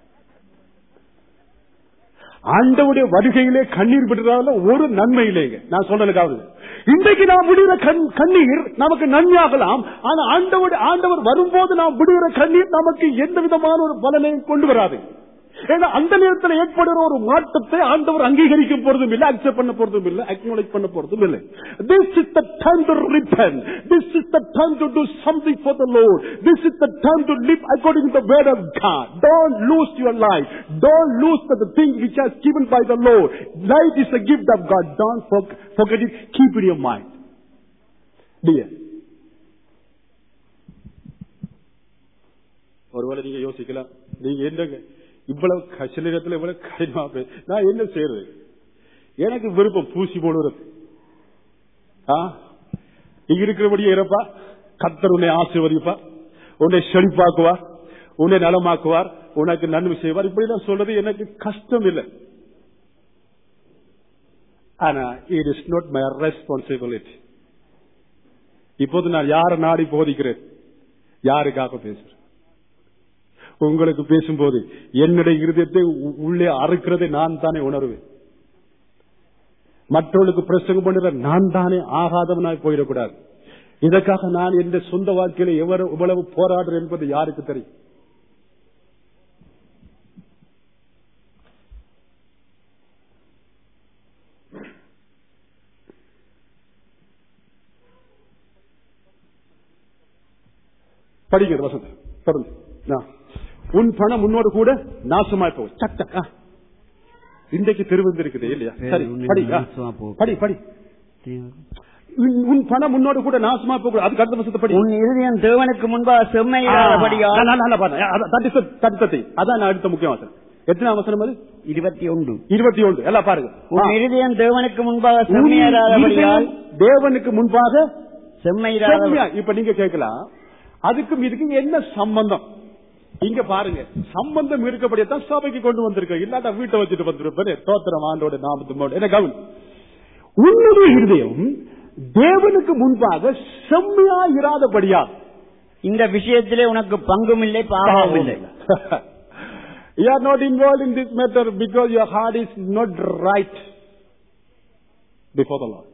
A: ஆண்டவுடைய வருகையிலே கண்ணீர் விடுறதால ஒரு நன்மை இல்லைங்க நான் சொன்னதுக்காவது இன்றைக்கு நாம் விடுகிற கண்- கண்ணீர் நமக்கு நன்மையாகலாம் ஆனா ஆண்டவர் ஆண்டவர் வரும்போது நாம் விடுகிற கண்ணீர் நமக்கு எந்த விதமான ஒரு பலனையும் கொண்டு வராது ஏன்னா அந்த நேரத்தில் ஏற்படுகிற ஒரு மாற்றத்தை ஆண்டவர் அங்கீகரிக்க போறதும் இல்லை அக்செப்ட் பண்ண போறதும் இல்லை அக்னாலேஜ் பண்ண போறதும் இல்லை this is the time to repent this is the time to do something for the Lord this is the time to live according the word of God don't lose your life don't lose the thing which has given by the Lord. Life is a gift of God. Don't forg- forget it. Keep it in your mind. Dear. ஒருவேளை நீங்க யோசிக்கலாம் நீங்க என்னங்க இவ்வளவு க- சில நேரத்தில் இவ்வளவு கடினமா பே- நான் என்ன செய்யறது எனக்கு விருப்பம் பூசி போடுறது ஆ? நீங்க இருக்கிறபடியே இருப்பா கத்தர் உன்னை ஆசீர்வதிப்பா உன்னை செழிப்பாக்குவார் உன்னை நலமாக்குவார் உனக்கு நன்மை செய்வார் இப்படி நான் சொல்றது எனக்கு கஷ்டம் இல்லை ஆனா it is not my responsibility இப்போது நான் யாரை நாடி போதிக்கிறேன் யாருக்காக பேசுறேன் உங்களுக்கு பேசும்போது என்னுடைய இருதயத்தை உ- உள்ளே அறுக்கிறதை நான் தானே உணர்வேன் மற்றவர்களுக்கு பிரசங்கம் பண்ணுற நான் தானே ஆகாதவனாய் போயிடக்கூடாது இதற்காக நான் என் சொந்த வாழ்க்கையில எவ்வளவு இவ்வளவு போராடுறேன் என்பது யாருக்கு தெரியும் படிக்கிற வசந்த தொடர்ந்து ஆ. உன் பணம் உன்னோடு கூட நாசமாய் போகும் சக் சக் ஆ. இன்றைக்கு திருவந்து இருக்குது இல்லையா சரி படி ஆ.
B: நாசமா போகும்.
A: படி படி உன்- உன் பணம் உன்னோடு கூட நாசமா போகும் அதுக்கு அடுத்த வசத்தை படி
B: உன் இருதயம் தேவனுக்கு முன்பாக செம்மையில்லாதபடியால்
A: நல்ல- நல்ல பாருங்க. அதான் that is the- that is the thing. அதான் நான் அடுத்த முக்கிய வசனம் எத்தனை வசனம் அது
B: இருபத்தி ஒன்று
A: இருபத்தி ஒன்று எல்லாம் பாருங்க
B: உன்
A: ஆ.
B: இருதயம் தேவனுக்கு முன்பாக
A: உன்
B: செம்மையில்லாதபடியால்
A: இருதயம் தேவனுக்கு முன்பாக
B: செம்மையில்லாத
A: செம்மையா. இப்ப நீங்க கேட்கலாம் அதுக்கும் இதுக்கும் என்ன சம்பந்தம் இங்க பாருங்க சம்பந்தம் இருக்கப்படியத்தான் சபைக்கு கொண்டு வந்திருக்க இல்லாட்டா வீட்டை வச்சுட்டு வந்திருப்பேன் தோத்திரம் ஆண்டோட நாமத்து என்ன கவனம் உன்னுடைய இருதயம் தேவனுக்கு முன்பாக செம்மையா இராதபடியா
B: இந்த விஷயத்திலே உனக்கு பங்கும் இல்லை பாவமும் இல்லை
A: you are not involved in this matter because your heart is not right before the Lord.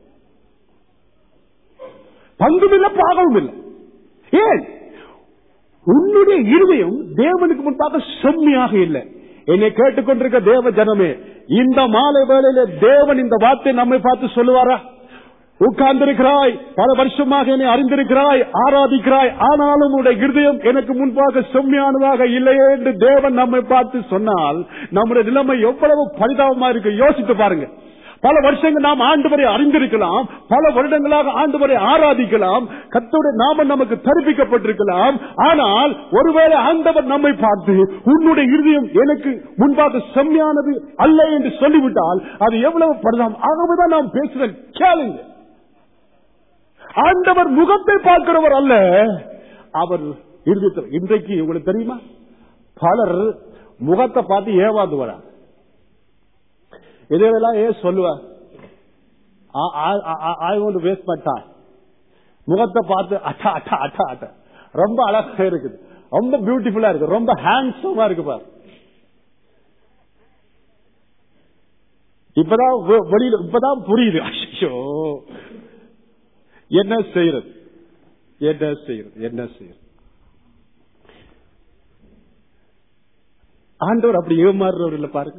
A: பங்கும் இல்லை பாகமும் இல்லை ஏன் உன்னுடைய இருதயம் தேவனுக்கு முன்பாக செம்மையாக இல்லை என்னை கேட்டுக்கொண்டிருக்க தேவ ஜனமே இந்த மாலை வேளையில தேவன் இந்த வார்த்தை நம்மை பார்த்து சொல்லுவாரா உட்கார்ந்திருக்கிறாய் பல வருஷமாக என்னை அறிந்திருக்கிறாய் ஆராதிக்கிறாய் ஆனாலும் உடைய இருதயம் எனக்கு முன்பாக செம்மையானதாக இல்லையே என்று தேவன் நம்மை பார்த்து சொன்னால் நம்முடைய நிலைமை எவ்வளவு பரிதாபமா இருக்கு யோசித்து பாருங்க பல வருஷங்கள் நாம் ஆண்டவரை அறிந்திருக்கலாம் பல வருடங்களாக ஆண்டவரை ஆராதிக்கலாம் கத்தோடைய நாம நமக்கு தரிப்பிக்கப்பட்டிருக்கலாம் ஆனால் ஒருவேளை ஆண்டவர் நம்மை பார்த்து உன்னுடைய இருதயம் எனக்கு முன்பாக செம்மையானது அல்ல என்று சொல்லிவிட்டால் அது எவ்வளவு பரிதாபம் ஆகவேதான் நாம் பேசுறேன் கேளுங்க ஆண்டவர் முகத்தை பார்க்கிறவர் அல்ல அவர் இருதயத்தில் இன்றைக்கு உங்களுக்கு தெரியுமா பலர் முகத்தை பார்த்து ஏவாந்து வரா இதெல்லாம் ஏன் சொல்லுவா I want waste my time முகத்தை பார்த்து அட்டா அட்டா அட்டா அட்டா ரொம்ப அழகா இருக்குது ரொம்ப பியூட்டிஃபுல்லா இருக்கு ரொம்ப ஹேண்ட்ஸமா இருக்கு பாரு இப்பதான் வெ- வெளியில இப்பதான் புரியுது ஐயோ என்ன செய்யறது என்ன செய்யறது என்ன செய்யறது ஆண்டவர் அப்படி ஏமாறுறவர் இல்ல பாருங்க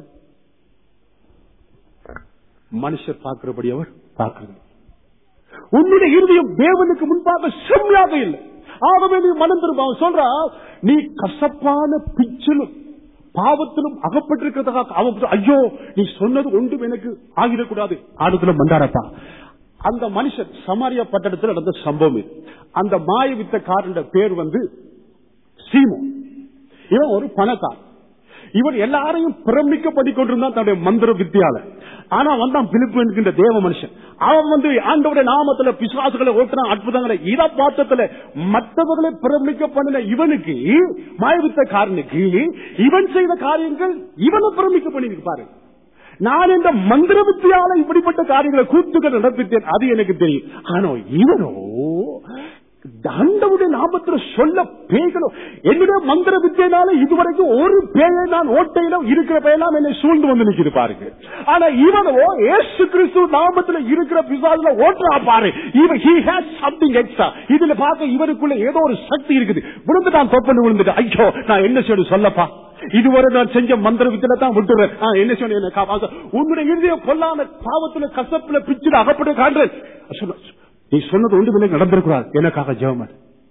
A: மனுஷர் பார்க்கிறபடி அவர் பார்க்கிறது உன்னுடைய இருதயம் தேவனுக்கு முன்பாக செம்மையாக இல்லை ஆகவே நீ மனம் திரும்ப அவன் சொல்றா நீ கசப்பான பிச்சிலும் பாவத்திலும் அகப்பட்டிருக்கிறதாக அவன் சொல்றான், ஐயோ நீ சொன்னது ஒன்றும் எனக்கு ஆகிடக்கூடாது ஆடுதல மண்டாரப்பா அந்த மனுஷன் சமாரியா பட்டணத்தில் நடந்த சம்பவம் இது அந்த மாய வித்தக்காரன் பேர் வந்து சீமோ இவன் ஒரு பணக்காரன் இவன் எல்லாரையும் பிரமிக்க கொண்டிருந்தான் தன்னுடைய மந்திர வித்தியால ஆனா வந்தான் பிலிப்பு என்கின்ற தேவ மனுஷன் அவன் வந்து ஆண்டவருடைய நாமத்துல பிசுவாசுகளை ஓட்டுறான் அற்புதங்களை இத பார்த்தத்துல மற்றவர்களை பிரமிக்க பண்ணின இவனுக்கு மாயவித்த காரனுக்கு இவன் செய்த காரியங்கள் இவனை பிரமிக்க பண்ணிருக்கு பாரு நான் இந்த மந்திர வித்தியால இப்படிப்பட்ட காரியங்களை கூத்துக்கள் நடப்பித்தேன் அது எனக்கு தெரியும் ஆனா இவனோ ஆண்டவுடைய நாமத்துல சொல்ல பேய்களும் என்னுடைய மந்திர வித்தியினால இதுவரைக்கும் ஒரு பேயை நான் ஓட்டையில இருக்கிற பேயெல்லாம் என்னை சூழ்ந்து வந்து நிக்குது பாருங்க ஆனா இவனோ ஏசு கிறிஸ்து நாமத்துல இருக்கிற பிசாசுல ஓட்டுறா பாரு இவன் he has something extra இதுல பார்க்க இவருக்குள்ள ஏதோ ஒரு சக்தி இருக்குது விழுந்துட்டான் தொப்பன்னு விழுந்துட்டு ஐயோ நான் என்ன செய்யணும் சொல்லப்பா இதுவரை நான் செஞ்ச மந்திர வித்தியில தான் விட்டுறேன் ஆ, என்ன சொன்ன என்ன காப்பாத்த உன்னுடைய இறுதிய பொல்லான பாவத்துல கசப்புல பிச்சுல அகப்பட்டு காண்றேன் சொன்ன நீ சொன்னது ஒன்று இல்லை நடந்திருக்கூடாது எனக்காக ஜெபம்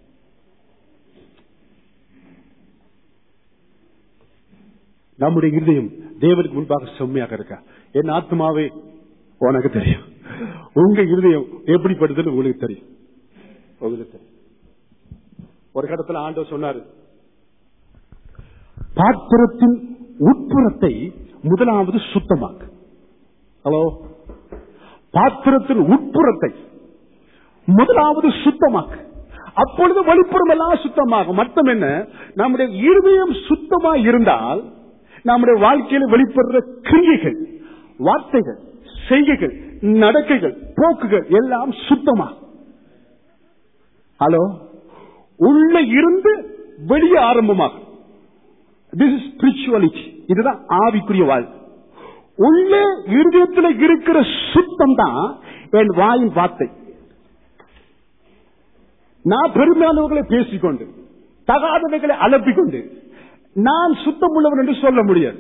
A: நம்முடைய இருதயம் தேவனுக்கு முன்பாக செம்மையாக இருக்கா என் ஆத்மாவே உனக்கு தெரியும் உங்க இருதயம் எப்படிப்படுதுன்னு உங்களுக்கு தெரியும் உங்களுக்கு தெரியும் ஒரு கடத்துல ஆண்டவர் சொன்னாரு பாத்திரத்தின் உட்புறத்தை முதலாவது சுத்தமாக்கு ஹலோ பாத்திரத்தின் உட்புறத்தை முதலாவது சுத்தமாக்கு அப்பொழுது வெளிப்புறம் எல்லாம் சுத்தமாகும் மொத்தம் என்ன நம்முடைய இருதயம் சுத்தமா இருந்தால் நம்முடைய வாழ்க்கையில் வெளிப்படுற கிரியைகள் வார்த்தைகள் செய்கைகள் நடக்கைகள் போக்குகள் எல்லாம் சுத்தமாகும் ஹலோ உள்ள இருந்து வெளியே ஆரம்பமாகும் திஸ் இஸ் ஸ்பிரிச்சுவாலிட்டி இதுதான் ஆவிக்குரிய வாழ்க்கை உள்ளே இருதயத்தில் இருக்கிற சுத்தம் தான் என் வாயின் வார்த்தை நான் பெருமையானவர்களை பேசிக்கொண்டு தகாதவைகளை அலப்பிக்கொண்டு நான் சுத்தம் உள்ளவன் என்று சொல்ல முடியாது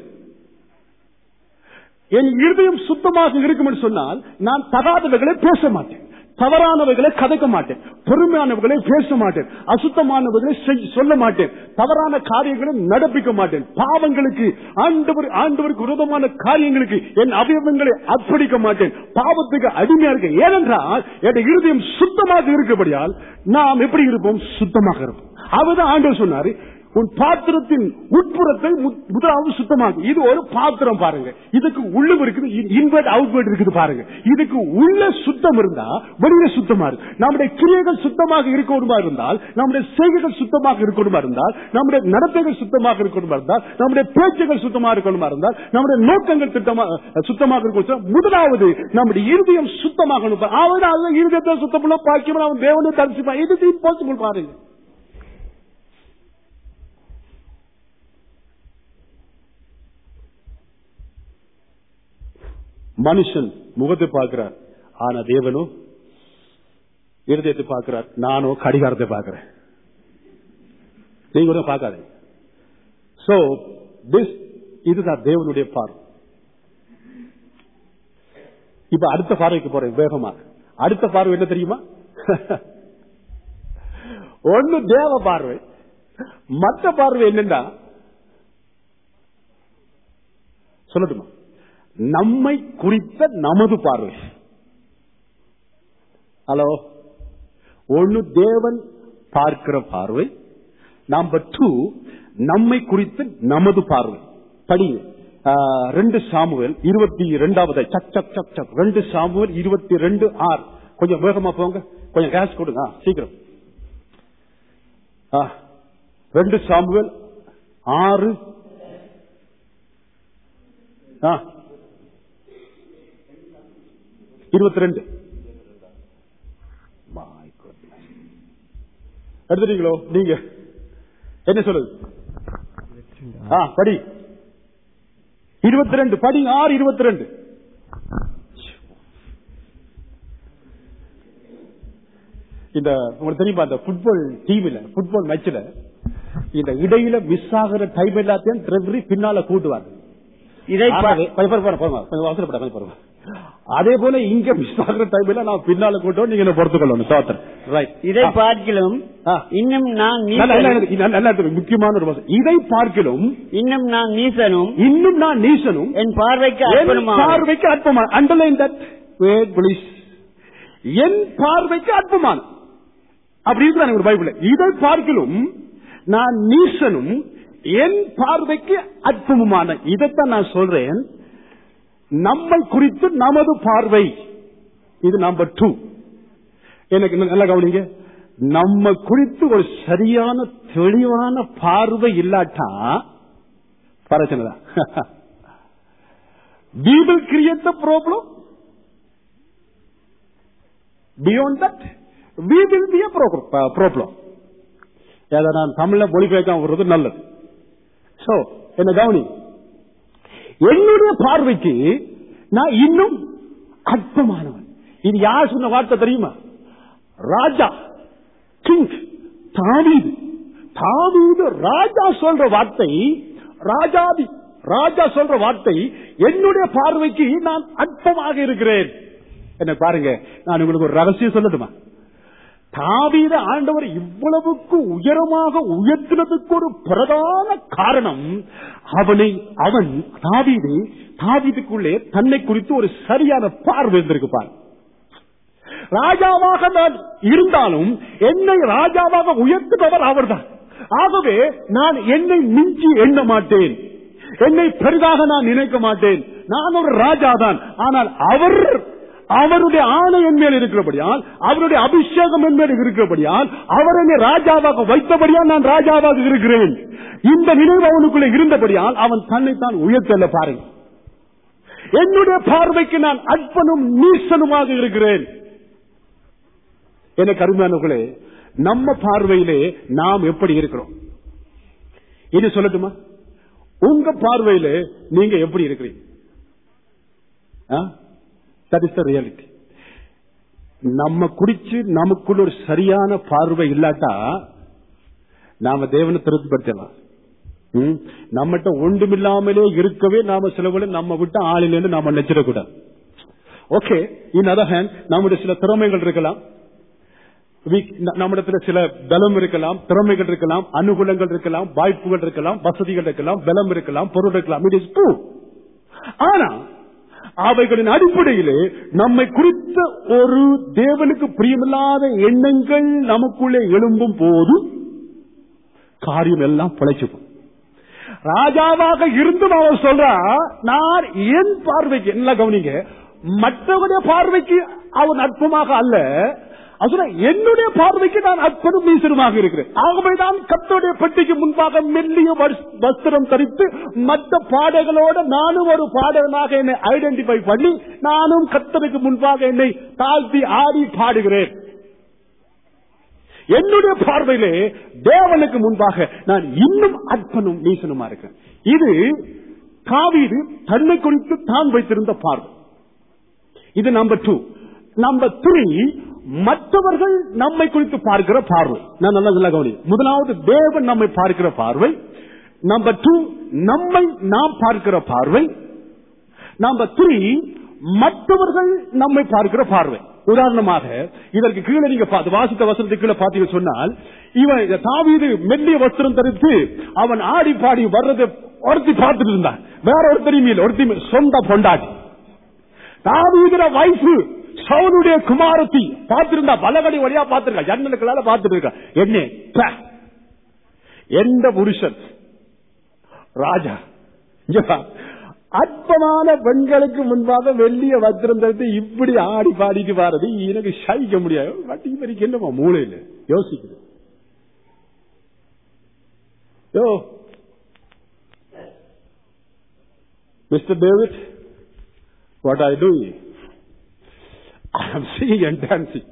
A: என் இருதயம் சுத்தமாக இருக்கும் என்று சொன்னால் நான் தகாதவைகளை பேச மாட்டேன் தவறானவைகளை கதைக்க மாட்டேன் பெருமையானவர்களை பேச மாட்டேன் அசுத்தமானவர்களை செய்- சொல்ல மாட்டேன் தவறான காரியங்களை நடப்பிக்க மாட்டேன் பாவங்களுக்கு ஆண்டவர் ஆண்டவருக்கு விரோதமான காரியங்களுக்கு என் அவயவங்களை அர்ப்பணிக்க மாட்டேன் பாவத்துக்கு அடிமையா இருக்க ஏனென்றால் என் இருதயம் சுத்தமாக இருக்கபடியால் நாம் எப்படி இருப்போம் சுத்தமாக இருப்போம் அவர்தான் ஆண்டவர் சொன்னாரு உன் பாத்திரத்தின் உட்புறத்தை மு- முதலாவது சுத்தமாகும் இது ஒரு பாத்திரம் பாருங்க இதுக்கு உள்ளும் இருக்குது இன்வெர்ட் அவுட்வெர்ட் இருக்குது பாருங்க இதுக்கு உள்ள சுத்தம் இருந்தா வெளியில சுத்தமா இருக்கு நம்முடைய கிரியைகள் சுத்தமாக இருக்கணுமா இருந்தால் நம்முடைய செய்கைகள் சுத்தமாக இருக்கணுமா இருந்தால் நம்முடைய நடத்தைகள் சுத்தமாக இருக்கணுமா இருந்தால் நம்முடைய பேச்சுகள் சுத்தமாக இருக்கணுமா இருந்தால் நம்முடைய நோக்கங்கள் திட்டமா சுத்தமாக இருக்கணும் முதலாவது நம்முடைய இருதயம் சுத்தமாக அவன் இருதயத்தை சுத்தமுள்ள பாக்கியம் அவன் தேவனை தரிசிப்பான் இது இம்பாசிபிள் பாருங்க மனுஷன் முகத்தை பார்க்கிறார் ஆனா தேவனோ இருதயத்தை பார்க்கிறார் நானோ கடிகாரத்தை பார்க்கிறேன் நீங்க கூட பார்க்காதீங்க சோ திஸ் இதுதான் தேவனுடைய பார்வை இப்ப அடுத்த பார்வைக்கு போறேன் வேகமாக அடுத்த பார்வை என்ன தெரியுமா ஒண்ணு தேவ பார்வை மற்ற பார்வை என்னன்னா சொல்லட்டுமா நம்மை குறித்த நமது பார்வை ஹலோ ஒன்னு தேவன் பார்க்கிற பார்வை நம்பர் டூ நம்மை குறித்து நமது பார்வை படிங்க ஆ, ரெண்டு சாமுவேல் இருபத்தி ரெண்டாவது சக் சக் சக் சக் ரெண்டு சாமுவேல் இருபத்தி ரெண்டு ஆறு கொஞ்சம் வேகமா போங்க கொஞ்சம் கேஸ் கொடுங்க ஆ, சீக்கிரம் ஆ, ரெண்டு சாமுவேல் ஆறு ஆ இருபத்தி ரெண்டு எடுத்துட்டீங்களோ நீங்க என்ன சொல்லுது ஆ படி இருபத்தி ரெண்டு படி ஆறு இருபத்தி ரெண்டு இந்த உங்களுக்கு தெரியுமா அந்த ஃபுட்பால் டீம்ல ஃபுட்பால் மேட்ச்ல இந்த இடையில மிஸ் ஆகிற டைம் எல்லாத்தையும் ரெஃபரி பின்னால கூட்டுவாங்க
B: இதை பா-
A: ஆகவே- கொஞ்சம் பாருங்க, பாருங்க, பாருங்க. கொஞ்சம் அவசரப்பட, கொஞ்சம் பாருங்க. அதே போல இங்க மிஸ் ஆகிற டைம்ல நான் பின்னால கூட்டம் நீங்க என்ன பொறுத்து கொள்ளணும் சோத்தர் ரைட்
B: இதை பார்க்கிலும்
A: ஆ.
B: இன்னும் நான்
A: நல்லா, நல்லா,
B: நீசனும்
A: நல்லா, நல்லா இருக்கு. முக்கியமான ஒரு வாசம். இதை பார்க்கிலும்
B: இன்னும் நான் நீசனும்
A: இன்னும் நான் நீசனும்
B: என் பார்வைக்கு
A: என்
B: அர்ப்பணமாக
A: பார்வைக்கு அற்பமான அண்டர்லைன் தட் வேட் பிளீஸ் என் பார்வைக்கு அற்பமான அப்படி இருக்கிறாங்க ஒரு பைபிள் இதை பார்க்கிலும் நான் நீசனும் என் பார்வைக்கு அற்புதமான இதைத்தான் நான் சொல்றேன் நம்மை குறித்து நமது பார்வை இது நம்பர் டூ எனக்கு இன்னும் நல்லா கவனிங்க நம்ம குறித்து ஒரு சரியான தெளிவான பார்வை இல்லாட்டா பிரச்சனை தான் we will create the problem beyond that we will be a problem அதை நான் தமிழ்ல மொழிபெயர்க்காம வர்றது நல்லது சோ என்ன கவனி என்னுடைய பார்வைக்கு நான் இன்னும் அற்பமானவன் இது யார் சொன்ன வார்த்தை தெரியுமா ராஜா கிங் தாவீது தாவீது ராஜா சொல்ற வார்த்தை ராஜாதி ராஜா சொல்ற வார்த்தை என்னுடைய பார்வைக்கு நான் அற்பமாக இருக்கிறேன் என்ன பாருங்க நான் உங்களுக்கு ஒரு ரகசியம் சொல்லட்டுமா தாவீத ஆண்டவர் இவ்வளவுக்கு உயரமாக உயர்த்தினதுக்கு ஒரு பிரதான காரணம் அவனை அவன் தாவீது தாவீதுக்குள்ளே தன்னை குறித்து ஒரு சரியான பார்வை இருந்திருக்கு பாரு ராஜாவாக நான் இருந்தாலும் என்னை ராஜாவாக உயர்த்துபவர் அவர்தான் ஆகவே நான் என்னை மிஞ்சி எண்ண மாட்டேன் என்னை பெரிதாக நான் நினைக்க மாட்டேன் நான் ஒரு ராஜாதான் ஆனால் அவர் அவருடைய ஆணை என் மேல் இருக்கிறபடியால் அவருடைய அபிஷேகம் என் மேல் இருக்கிறபடியால் அவர் என்னை ராஜாவாக வைத்தபடியால் நான் ராஜாவாக இருக்கிறேன் இந்த நினைவு அவனுக்குள்ளே இருந்தபடியால் அவன் தன்னைத்தான் உயர்த்தல பாருங்க என்னுடைய பார்வைக்கு நான் அற்பனும் நீசனுமாக இருக்கிறேன் எனக்கு அருமையானவர்களே நம்ம பார்வையிலே நாம் எப்படி இருக்கிறோம் இது சொல்லட்டுமா உங்க பார்வையில நீங்க எப்படி இருக்கிறீங்க தட் இஸ் த ரியாலிட்டி நம்ம குறிச்சு நமக்குள்ள ஒரு சரியான பார்வை இல்லாட்டா நாம தேவனை திருப்திப்படுத்தலாம் நம்மகிட்ட ஒன்றுமில்லாமலே இருக்கவே நாம சிலவுல நம்ம விட்டு ஆளிலேன்னு நாம நினைச்சிடக்கூடாது ஓகே இன் அதர் ஹேண்ட் நம்முடைய சில திறமைகள் இருக்கலாம் நம்மிடத்துல சில பலம் இருக்கலாம் திறமைகள் இருக்கலாம் அனுகூலங்கள் இருக்கலாம் வாய்ப்புகள் இருக்கலாம் வசதிகள் இருக்கலாம் பலம் இருக்கலாம் பொருள் இருக்கலாம் இட் இஸ் ட்ரூ ஆனா அவைகளின் அடிப்படையிலே நம்மை குறித்த ஒரு தேவனுக்கு பிரியமில்லாத எண்ணங்கள் நமக்குள்ளே எழும்பும் போது காரியம் எல்லாம் பிழைச்சு ராஜாவாக இருந்தும் அவர் சொல்றா நான் என் பார்வைக்கு என்ன கவனிங்க மற்றவருடைய பார்வைக்கு அவன் அற்பமாக அல்ல அதுல என்னுடைய பார்வைக்கு நான் அற்பனும் மீசருமாக இருக்கிறேன் ஆகவே தான் கத்தோடைய பெட்டிக்கு முன்பாக மெல்லிய வஸ்திரம் தரித்து மற்ற பாடகளோட நானும் ஒரு பாடகனாக என்னை ஐடென்டிஃபை பண்ணி நானும் கத்தனுக்கு முன்பாக என்னை தாழ்த்தி ஆடி பாடுகிறேன் என்னுடைய பார்வையிலே தேவனுக்கு முன்பாக நான் இன்னும் அற்பனும் நீசனுமா இருக்கிறேன் இது காவீது தன்னை குறித்து தான் வைத்திருந்த பார்வை இது நம்பர் டூ நம்பர் த்ரீ மற்றவர்கள் நம்மை குறித்து பார்க்கிற பார்வை நான் நல்லா நல்லா கவனி முதலாவது தேவன் நம்மை பார்க்கிற பார்வை நம்பர் டூ நம்மை நாம் பார்க்கிற பார்வை நம்பர் த்ரீ மற்றவர்கள் நம்மை பார்க்கிற பார்வை உதாரணமாக இதற்கு கீழே நீங்க பார்த்து வாசித்த வசனத்துக்கு கீழே பாத்தீங்க சொன்னால் இவன் தாவீது மெல்லிய வஸ்திரம் தரித்து அவன் ஆடி பாடி வர்றதை ஒருத்தி பார்த்துட்டு இருந்தான் வேற ஒருத்தரையும் இல்லை ஒருத்தி சொந்த பொண்டாட்டி தாவீதுற வைஃபு சவுனுடைய குமாரத்தி பார்த்திருந்தா பலகடி வழியா பார்த்திருக்கா ஜன்னலுக்களால பார்த்துட்டு இருக்கா என்ன எந்த புருஷன் ராஜா அற்பமான பெண்களுக்கு முன்பாக வெள்ளிய வத்திரம் தடுத்து இப்படி ஆடி பாடிட்டு பாருது எனக்கு சகிக்க முடியாது வட்டி வரைக்கும் என்னமா மூளையில யோசிக்குது யோ mister David what I do I am seeing and dancing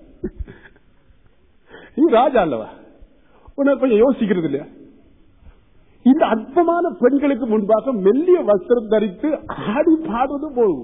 A: நீ ராஜா அல்லவா உனக்கு கொஞ்சம் யோசிக்கிறது இல்லையா இந்த அற்பமான பெண்களுக்கு முன்பாக மெல்லிய வஸ்திரம் தரித்து ஆடி பாடுவது போதும்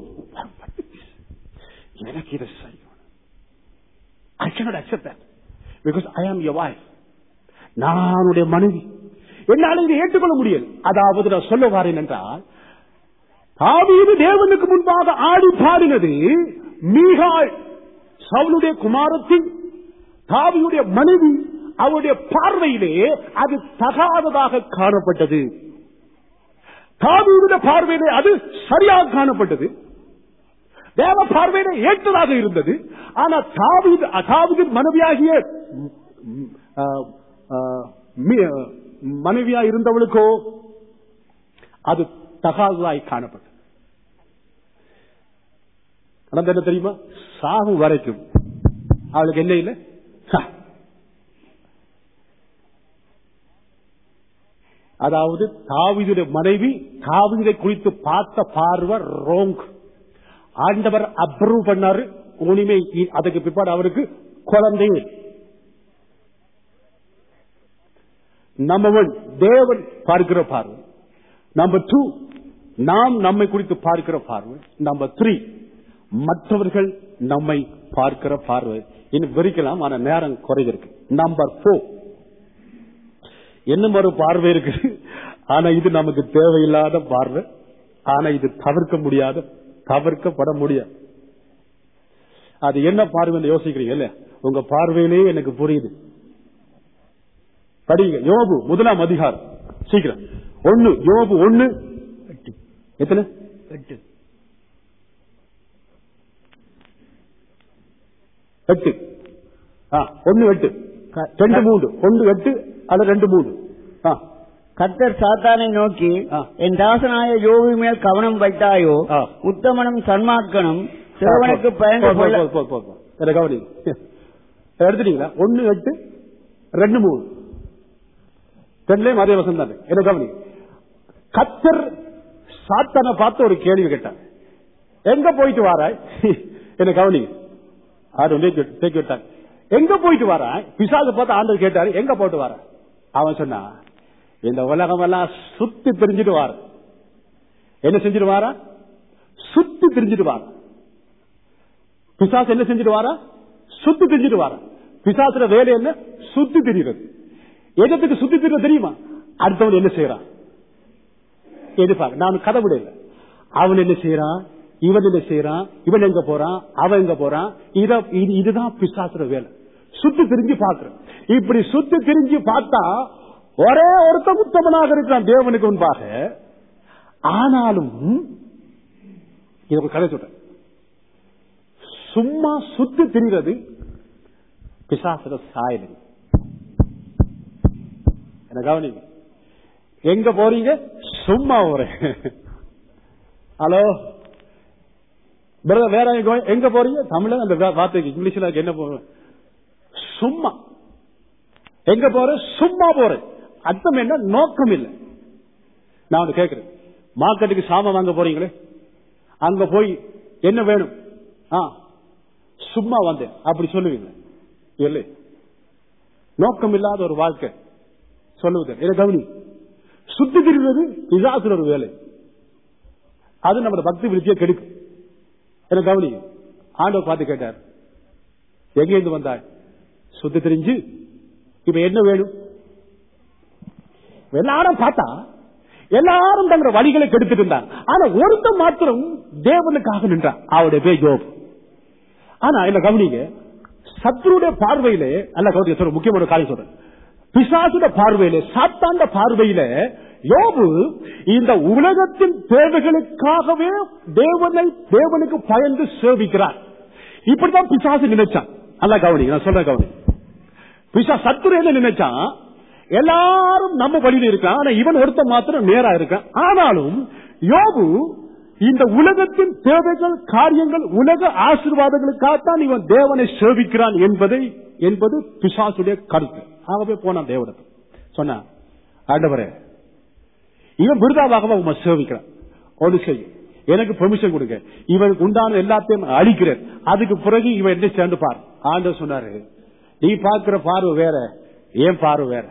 A: எனக்கு இதை செய்யும் I cannot accept that because I am your voice நானுடைய மனைவி என்னால் இதை ஏற்றுக்கொள்ள முடியல அதாவது நான் சொல்ல வாரேன் என்றால் தாவீது தேவனுக்கு முன்பாக ஆடி பாடினது மீகாள் சவுளுடைய குமாரத்தின் தாவியுடைய மனைவி அவருடைய பார்வையிலே அது தகாததாக காணப்பட்டது தாவீதுடைய பார்வையிலே அது சரியாக காணப்பட்டது தேவ பார்வையிலே ஏற்றதாக இருந்தது ஆனா தாவீது தாவீதின் மனைவியாகிய மனைவியா இருந்தவளுக்கோ அது தகாததாய் காணப்பட்டது நடந்த என்ன தெரியுமா சாகும் வரைக்கும் அவளுக்கு என்ன இல்லை அதாவது தாவிதுடைய மனைவி தாவிதை குறித்து பார்த்த பார்வை ரோங் ஆண்டவர் அப்ரூவ் பண்ணாரு உனிமை அதுக்கு பிற்பாடு அவருக்கு குழந்தை நம்பர் ஒன் தேவன் பார்க்கிற பார்வை நம்பர் டூ நாம் நம்மை குறித்து பார்க்கிற பார்வை நம்பர் த்ரீ மற்றவர்கள் நம்மை பார்க்கிற பார்வை இன்னும் விரிக்கலாம் ஆனா நேரம் குறைஞ்சிருக்கு நம்பர் போர் இன்னும் ஒரு பார்வை இருக்கு ஆனா இது நமக்கு தேவையில்லாத பார்வை ஆனா இது தவிர்க்க முடியாத தவிர்க்கப்பட முடியாது அது என்ன பார்வைன்னு யோசிக்கிறீங்க இல்ல உங்க பார்வையிலே எனக்கு புரியுது படிங்க யோபு முதலாம் அதிகாரம் சீக்கிரம் ஒண்ணு யோபு ஒண்ணு எத்தனை
B: எட்டு
A: எட்டு ஆ, ஒண்ணு எட்டு
B: க-
A: ரெண்டு மூன்று ஒன்று எட்டு அல்ல ரெண்டு மூன்று ஆ,
B: கர்த்தர் சாத்தானை நோக்கி
A: ஆ.
B: என் தாசனாய யோவி மேல் கவனம் வைத்தாயோ
A: ஆ.
B: உத்தமனும் சன்மார்க்கனும் சிறுவனுக்கு பயந்து
A: போதும்,
B: கொள்ள
A: போதும், போதும், போதும், போதும். இதை கவனிங்க. எடுத்துட்டீங்களா ஒண்ணு எட்டு ரெண்டு மூணு ரெண்டுலயும் அதே வசம் தானே என்ன கவனி கத்தர் சாத்தானை பார்த்து ஒரு கேள்வி கேட்டார் எங்க போயிட்டு வாராய் என்ன கவனி ஆறு தேக்கி விட்டார் எங்க போயிட்டு வாராய் பிசாசு பார்த்து ஆண்டவர் கேட்டாரு எங்க போயிட்டு வார அவன் சொன்னா இந்த உலகம் எல்லாம் சுத்தி தெரிஞ்சிட்டு வார என்ன செஞ்சுட்டு வாரா சுத்தி தெரிஞ்சிட்டு வாரா பிசாசு என்ன செஞ்சுட்டு வாரா சுத்தி தெரிஞ்சிட்டு வாரா பிசாசுல வேலை என்ன சுத்தி தெரிகிறது எதத்துக்கு சுத்தி தெரிய தெரியுமா அடுத்தவன் என்ன செய்யறான் எதிர்பார்க்க நான் கதை விட இல்லை அவன் என்ன செய்யறான் இவன் என்ன செய்யறான் இவன் எங்க போறான் அவன் எங்க போறான் இத இது- இதுதான் பிசாசுற வேலை சுத்தி திரிஞ்சு பாக்குறேன் இப்படி சுத்தி திரிஞ்சு பார்த்தா ஒரே ஒருத்தன் உத்தமனாக இருக்கிறான் தேவனுக்கு முன்பாக ஆனாலும் இது ஒரு கதை சொல்றேன் சும்மா சுத்தி திரிகிறது பிசாசுற சாயல் என்ன கவனிங்க எங்க போறீங்க சும்மா போறேன் ஹலோ பிரதர் வேற எங்க எங்க போறீங்க தமிழ்ல அந்த வா- வார்த்தைக்கு இங்கிலீஷ்ல அதுக்கு என்ன போறேன் சும்மா எங்க போறேன் சும்மா போறேன் அர்த்தம் என்ன நோக்கம் இல்லை நான் ஒண்ணு கேட்கிறேன் மார்க்கெட்டுக்கு சாமான் வாங்க போறீங்களே அங்க போய் என்ன வேணும் ஆ சும்மா வந்தேன் அப்படி சொல்லுவீங்க இல்லை நோக்கம் இல்லாத ஒரு வாழ்க்கை சொல்லுவது இதை கவனி சுத்தி திரிவது பிசாசுல ஒரு வேலை அது நம்ம பக்தி விருத்தியை கெடுக்கும் என்ன கவனி ஆண்டவர் பார்த்து கேட்டார் எங்க இருந்து வந்தாய் சுத்தி திரிஞ்சு இப்ப என்ன வேணும் எல்லாரும் பார்த்தா எல்லாரும் தங்களோட வழிகளை கெடுத்துட்டு இருந்தாங்க ஆனா ஒருத்தன் மாத்திரம் தேவனுக்காக நின்றான் அவருடைய பேர் யோப் ஆனா என்ன கவனிங்க சத்ருடைய பார்வையிலே அல்ல கவனிக்க சொல்ற முக்கியமான காரியம் சொல்றேன் பிசாசுட பார்வையில சாத்தாண்ட பார்வையில யோபு இந்த உலகத்தின் தேவைகளுக்காகவே தேவனை தேவனுக்கு பயந்து சேவிக்கிறார் இப்படித்தான் பிசாசு நினைச்சான் நல்லா கவனி நான் சொல்றேன் கவனி பிசா சத்துரு என்ன நினைச்சான் எல்லாரும் நம்ம வழியில இருக்கான் ஆனா இவன் ஒருத்தன் மாத்திரம் நேரா இருக்கான் ஆனாலும் யோபு இந்த உலகத்தின் தேவைகள் காரியங்கள் உலக ஆசீர்வாதங்களுக்காகத்தான் இவன் தேவனை சேவிக்கிறான் என்பதை என்பது பிசாசுடைய கருத்து ஆகவே போனான் தேவனத்தை சொன்னான் ஆண்டவரே இவன் விருதாவாக உங்க சேவிக்கிறான் ஒன்று செய்யும் எனக்கு பெர்மிஷன் கொடுங்க இவனுக்கு உண்டான எல்லாத்தையும் அழிக்கிறேன் அதுக்கு பிறகு இவன் என்ன சேர்ந்து பார் ஆண்டவர் சொன்னாரு நீ பார்க்கிற பார்வை வேற ஏன் பார்வை வேற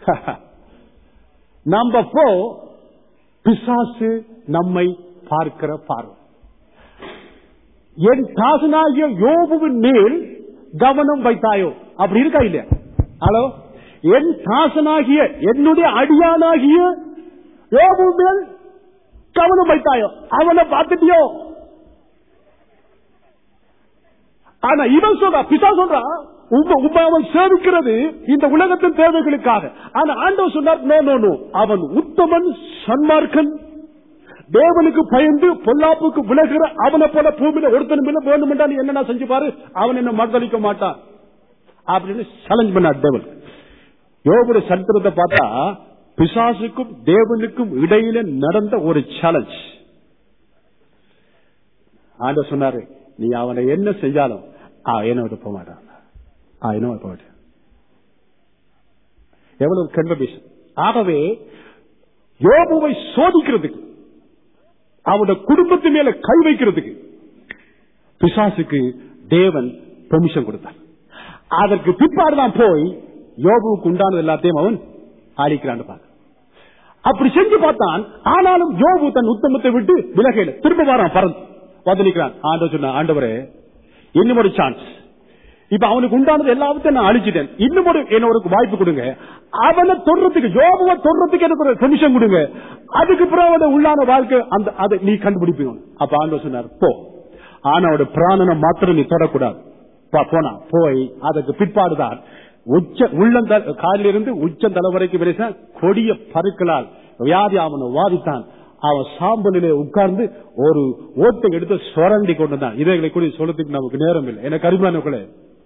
A: நம்ம போ பிசாசு நம்மை பார்க்கிற பார்வை என் தாசனாகிய யோபுவின் மேல் கவனம் வைத்தாயோ அப்படி இருக்கா இல்லையா ஹலோ என் தாசனாகிய என்னுடைய அடியானாகிய யோபு மேல் கவனம் வைத்தாயோ அவனை பார்த்துட்டியோ ஆனா இவன் சொல்றா பிசா சொல்றா உங்க உங்க அவன் சேவிக்கிறது இந்த உலகத்தின் தேவைகளுக்காக ஆனா ஆண்டவர் சொன்னார் நோ நோ நோ அவன் உத்தமன் சன்மார்க்கன் தேவனுக்கு பயந்து பொல்லாப்புக்கு விலகிற அவனை போல பூமியில ஒருத்தனும் இல்ல வேணும் நீ என்ன செஞ்சு பாரு அவன் என்ன மறுதளிக்க மாட்டான் அப்படின்னு சேலஞ்ச் பண்ணார் தேவன் யோபுடைய சரித்திரத்தை பார்த்தா பிசாசுக்கும் தேவனுக்கும் இடையில நடந்த ஒரு சேலஞ்ச் ஆண்ட சொன்னாரு நீ அவனை என்ன செஞ்சாலும் அவன் என்ன விட்டு போக மாட்டான் அவன் என்ன போக மாட்டான் எவ்வளவு கன்வர்டேஷன் ஆகவே யோபுவை சோதிக்கிறதுக்கு அவனுடைய குடும்பத்து மேல கை வைக்கிறதுக்கு பிசாசுக்கு தேவன் பெர்மிஷன் கொடுத்தார் அதற்கு பிற்பாடுதான் போய் யோபுவுக்கு உண்டானது எல்லாத்தையும் அவன் அழிக்கிறான்னு பார்க்க அப்படி செஞ்சு பார்த்தான் ஆனாலும் யோபு தன் உத்தமத்தை விட்டு விலகல திரும்ப வரான் பறந்து வந்து நிற்கிறான் ஆண்டவர் சொன்ன ஆண்டவரே இன்னும் ஒரு சான்ஸ் இப்ப அவனுக்கு உண்டானது எல்லாத்தையும் நான் அழிச்சிட்டேன் இன்னும் ஒரு என்ன ஒரு வாய்ப்பு கொடுங்க அவனை தொடுறதுக்கு யோபுவை தொடுறதுக்கு எனக்கு ஒரு பெர்மிஷன் கொடுங்க அதுக்கு பிறகு அவனோட உள்ளான வாழ்க்கை அந்த அதை நீ கண்டுபிடிப்பீங்க அப்ப ஆண்டவர் சொன்னார் போ ஆனா அவட பிராணனை மாத்திரம் நீ தொடக்கூடாது போ- போனா போய் அதுக்கு பிற்பாடுதான் உச்ச உள்ளந்த காலிலிருந்து உச்சந்தலை வரைக்கும் விரைச கொடிய பருக்களால் வியாதி அவனை வாதித்தான் அவன் சாம்பலிலே உட்கார்ந்து ஒரு ஓட்டை எடுத்து சுரண்டி கொண்டுதான் இதைகளை கூட சொல்றதுக்கு நமக்கு நேரம் இல்லை எனக்கு அருமையானவர்களே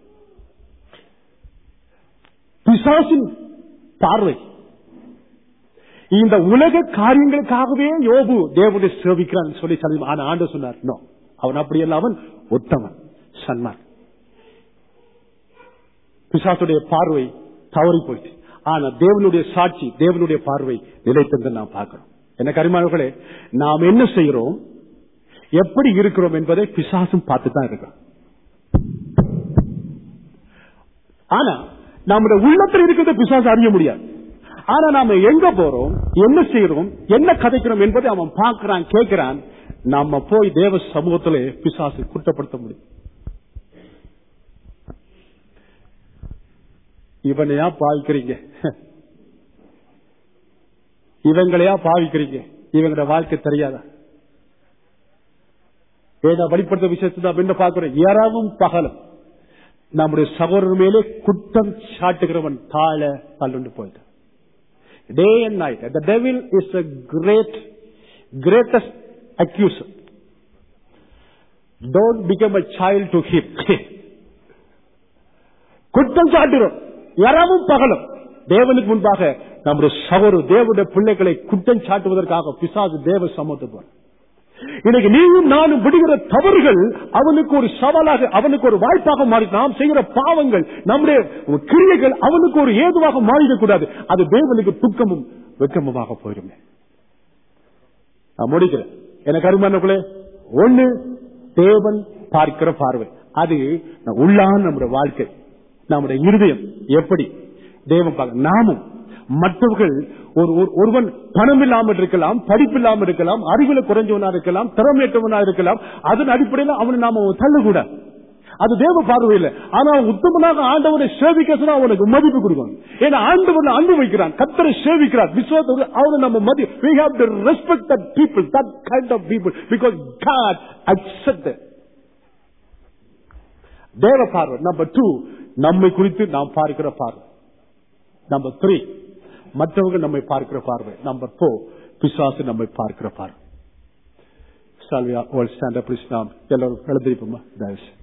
A: பிசாசின் பார்வை இந்த உலக காரியங்களுக்காகவே யோபு தேவனை சேவிக்கிறான் சொல்லி சொல்லி ஆனா ஆண்டு சொன்னார் நோ அவன் அப்படி அல்ல அவன் உத்தமன் சன்மான் பிசாசுடைய பார்வை தவறி போயிட்டு ஆனா தேவனுடைய சாட்சி தேவனுடைய பார்வை நிலைத்தந்து நாம் பார்க்கிறோம் என்ன கரிமானவர்களே நாம் என்ன செய்கிறோம் எப்படி இருக்கிறோம் என்பதை பிசாசும் பார்த்து தான் இருக்கிறோம் ஆனா நம்முடைய உள்ளத்தில் இருக்கிறத பிசாசு அறிய முடியாது ஆனா நாம எங்க போறோம் என்ன செய்யறோம் என்ன கதைக்கிறோம் என்பதை அவன் பார்க்கிறான் கேட்கிறான் நாம போய் தேவ சமூகத்திலே பிசாசு குற்றப்படுத்த முடியும் இவனையா பாவிக்கிறீங்க இவங்களையா பாவிக்கிறீங்க இவங்களோட வாழ்க்கை தெரியாதா ஏன்னா வெளிப்படுத்த விஷயத்தை நாம் என்ன பார்க்கிறோம் இரவும் பகலும் நம்முடைய சகோதரர் மேலே குற்றம் சாட்டுகிறவன் தாழ தள்ளுண்டு போயிட்டான் day and night the devil is a great greatest accuser don't become a child to him குற்றம் சாட்டுகிறோம் இரவும் பகலும் தேவனுக்கு முன்பாக நம்முடைய சகோதர தேவனுடைய பிள்ளைகளை குற்றம் சாட்டுவதற்காக பிசாசு தேவ சமத்துவம் இன்னைக்கு நீயும் நானும் விடுகிற தவறுகள் அவனுக்கு ஒரு சவாலாக அவனுக்கு ஒரு வாய்ப்பாக மாறி நாம் செய்கிற பாவங்கள் நம்முடைய கிரியைகள் அவனுக்கு ஒரு ஏதுவாக மாறிடக்கூடாது அது தேவனுக்கு துக்கமும் வெக்கமுமாக போயிடுமே நான் முடிக்கிறேன் எனக்கு அருமானக்குள்ளே ஒண்ணு தேவன் பார்க்கிற பார்வை அது உள்ளான நம்முடைய வாழ்க்கை நம்முடைய இருதயம் எப்படி தேவன் பார்க்க நாமும் மற்றவர்கள் ஒரு ஒரு- ஒருவன் பணம் இல்லாமல் இருக்கலாம் படிப்பு இல்லாமல் இருக்கலாம் அறிவுல குறைஞ்சவனா இருக்கலாம் திறமையற்றவனா இருக்கலாம் அதன் அடிப்படையில் அவனை நாம தள்ளக்கூடாது அது தேவ பார்வையில் ஆனா அவன் உத்தமனாக ஆண்டவனை சேவிக்க சொன்னா அவனுக்கு மதிப்பு கொடுக்கணும் ஏன்னா ஆண்டவன் அன்பு வைக்கிறான் கத்தரை சேவிக்கிறான் விசுவாசத்தை அவனை நம்ம மதி we have to respect that people that kind of people because God accepted தேவ பார்வை நம்பர் டூ நம்மை குறித்து நாம் பார்க்கிற பார்வை நம்பர் த்ரீ மற்றவங்க நம்மை பார்க்கிற பார்வை நம்பர் போர் பிசாசு நம்மை பார்க்கிற பார்வை சால்வியா ஸ்டாண்ட் அப் நாம் எல்லாரும் எழுந்திருப்போமா தயவுசெய்து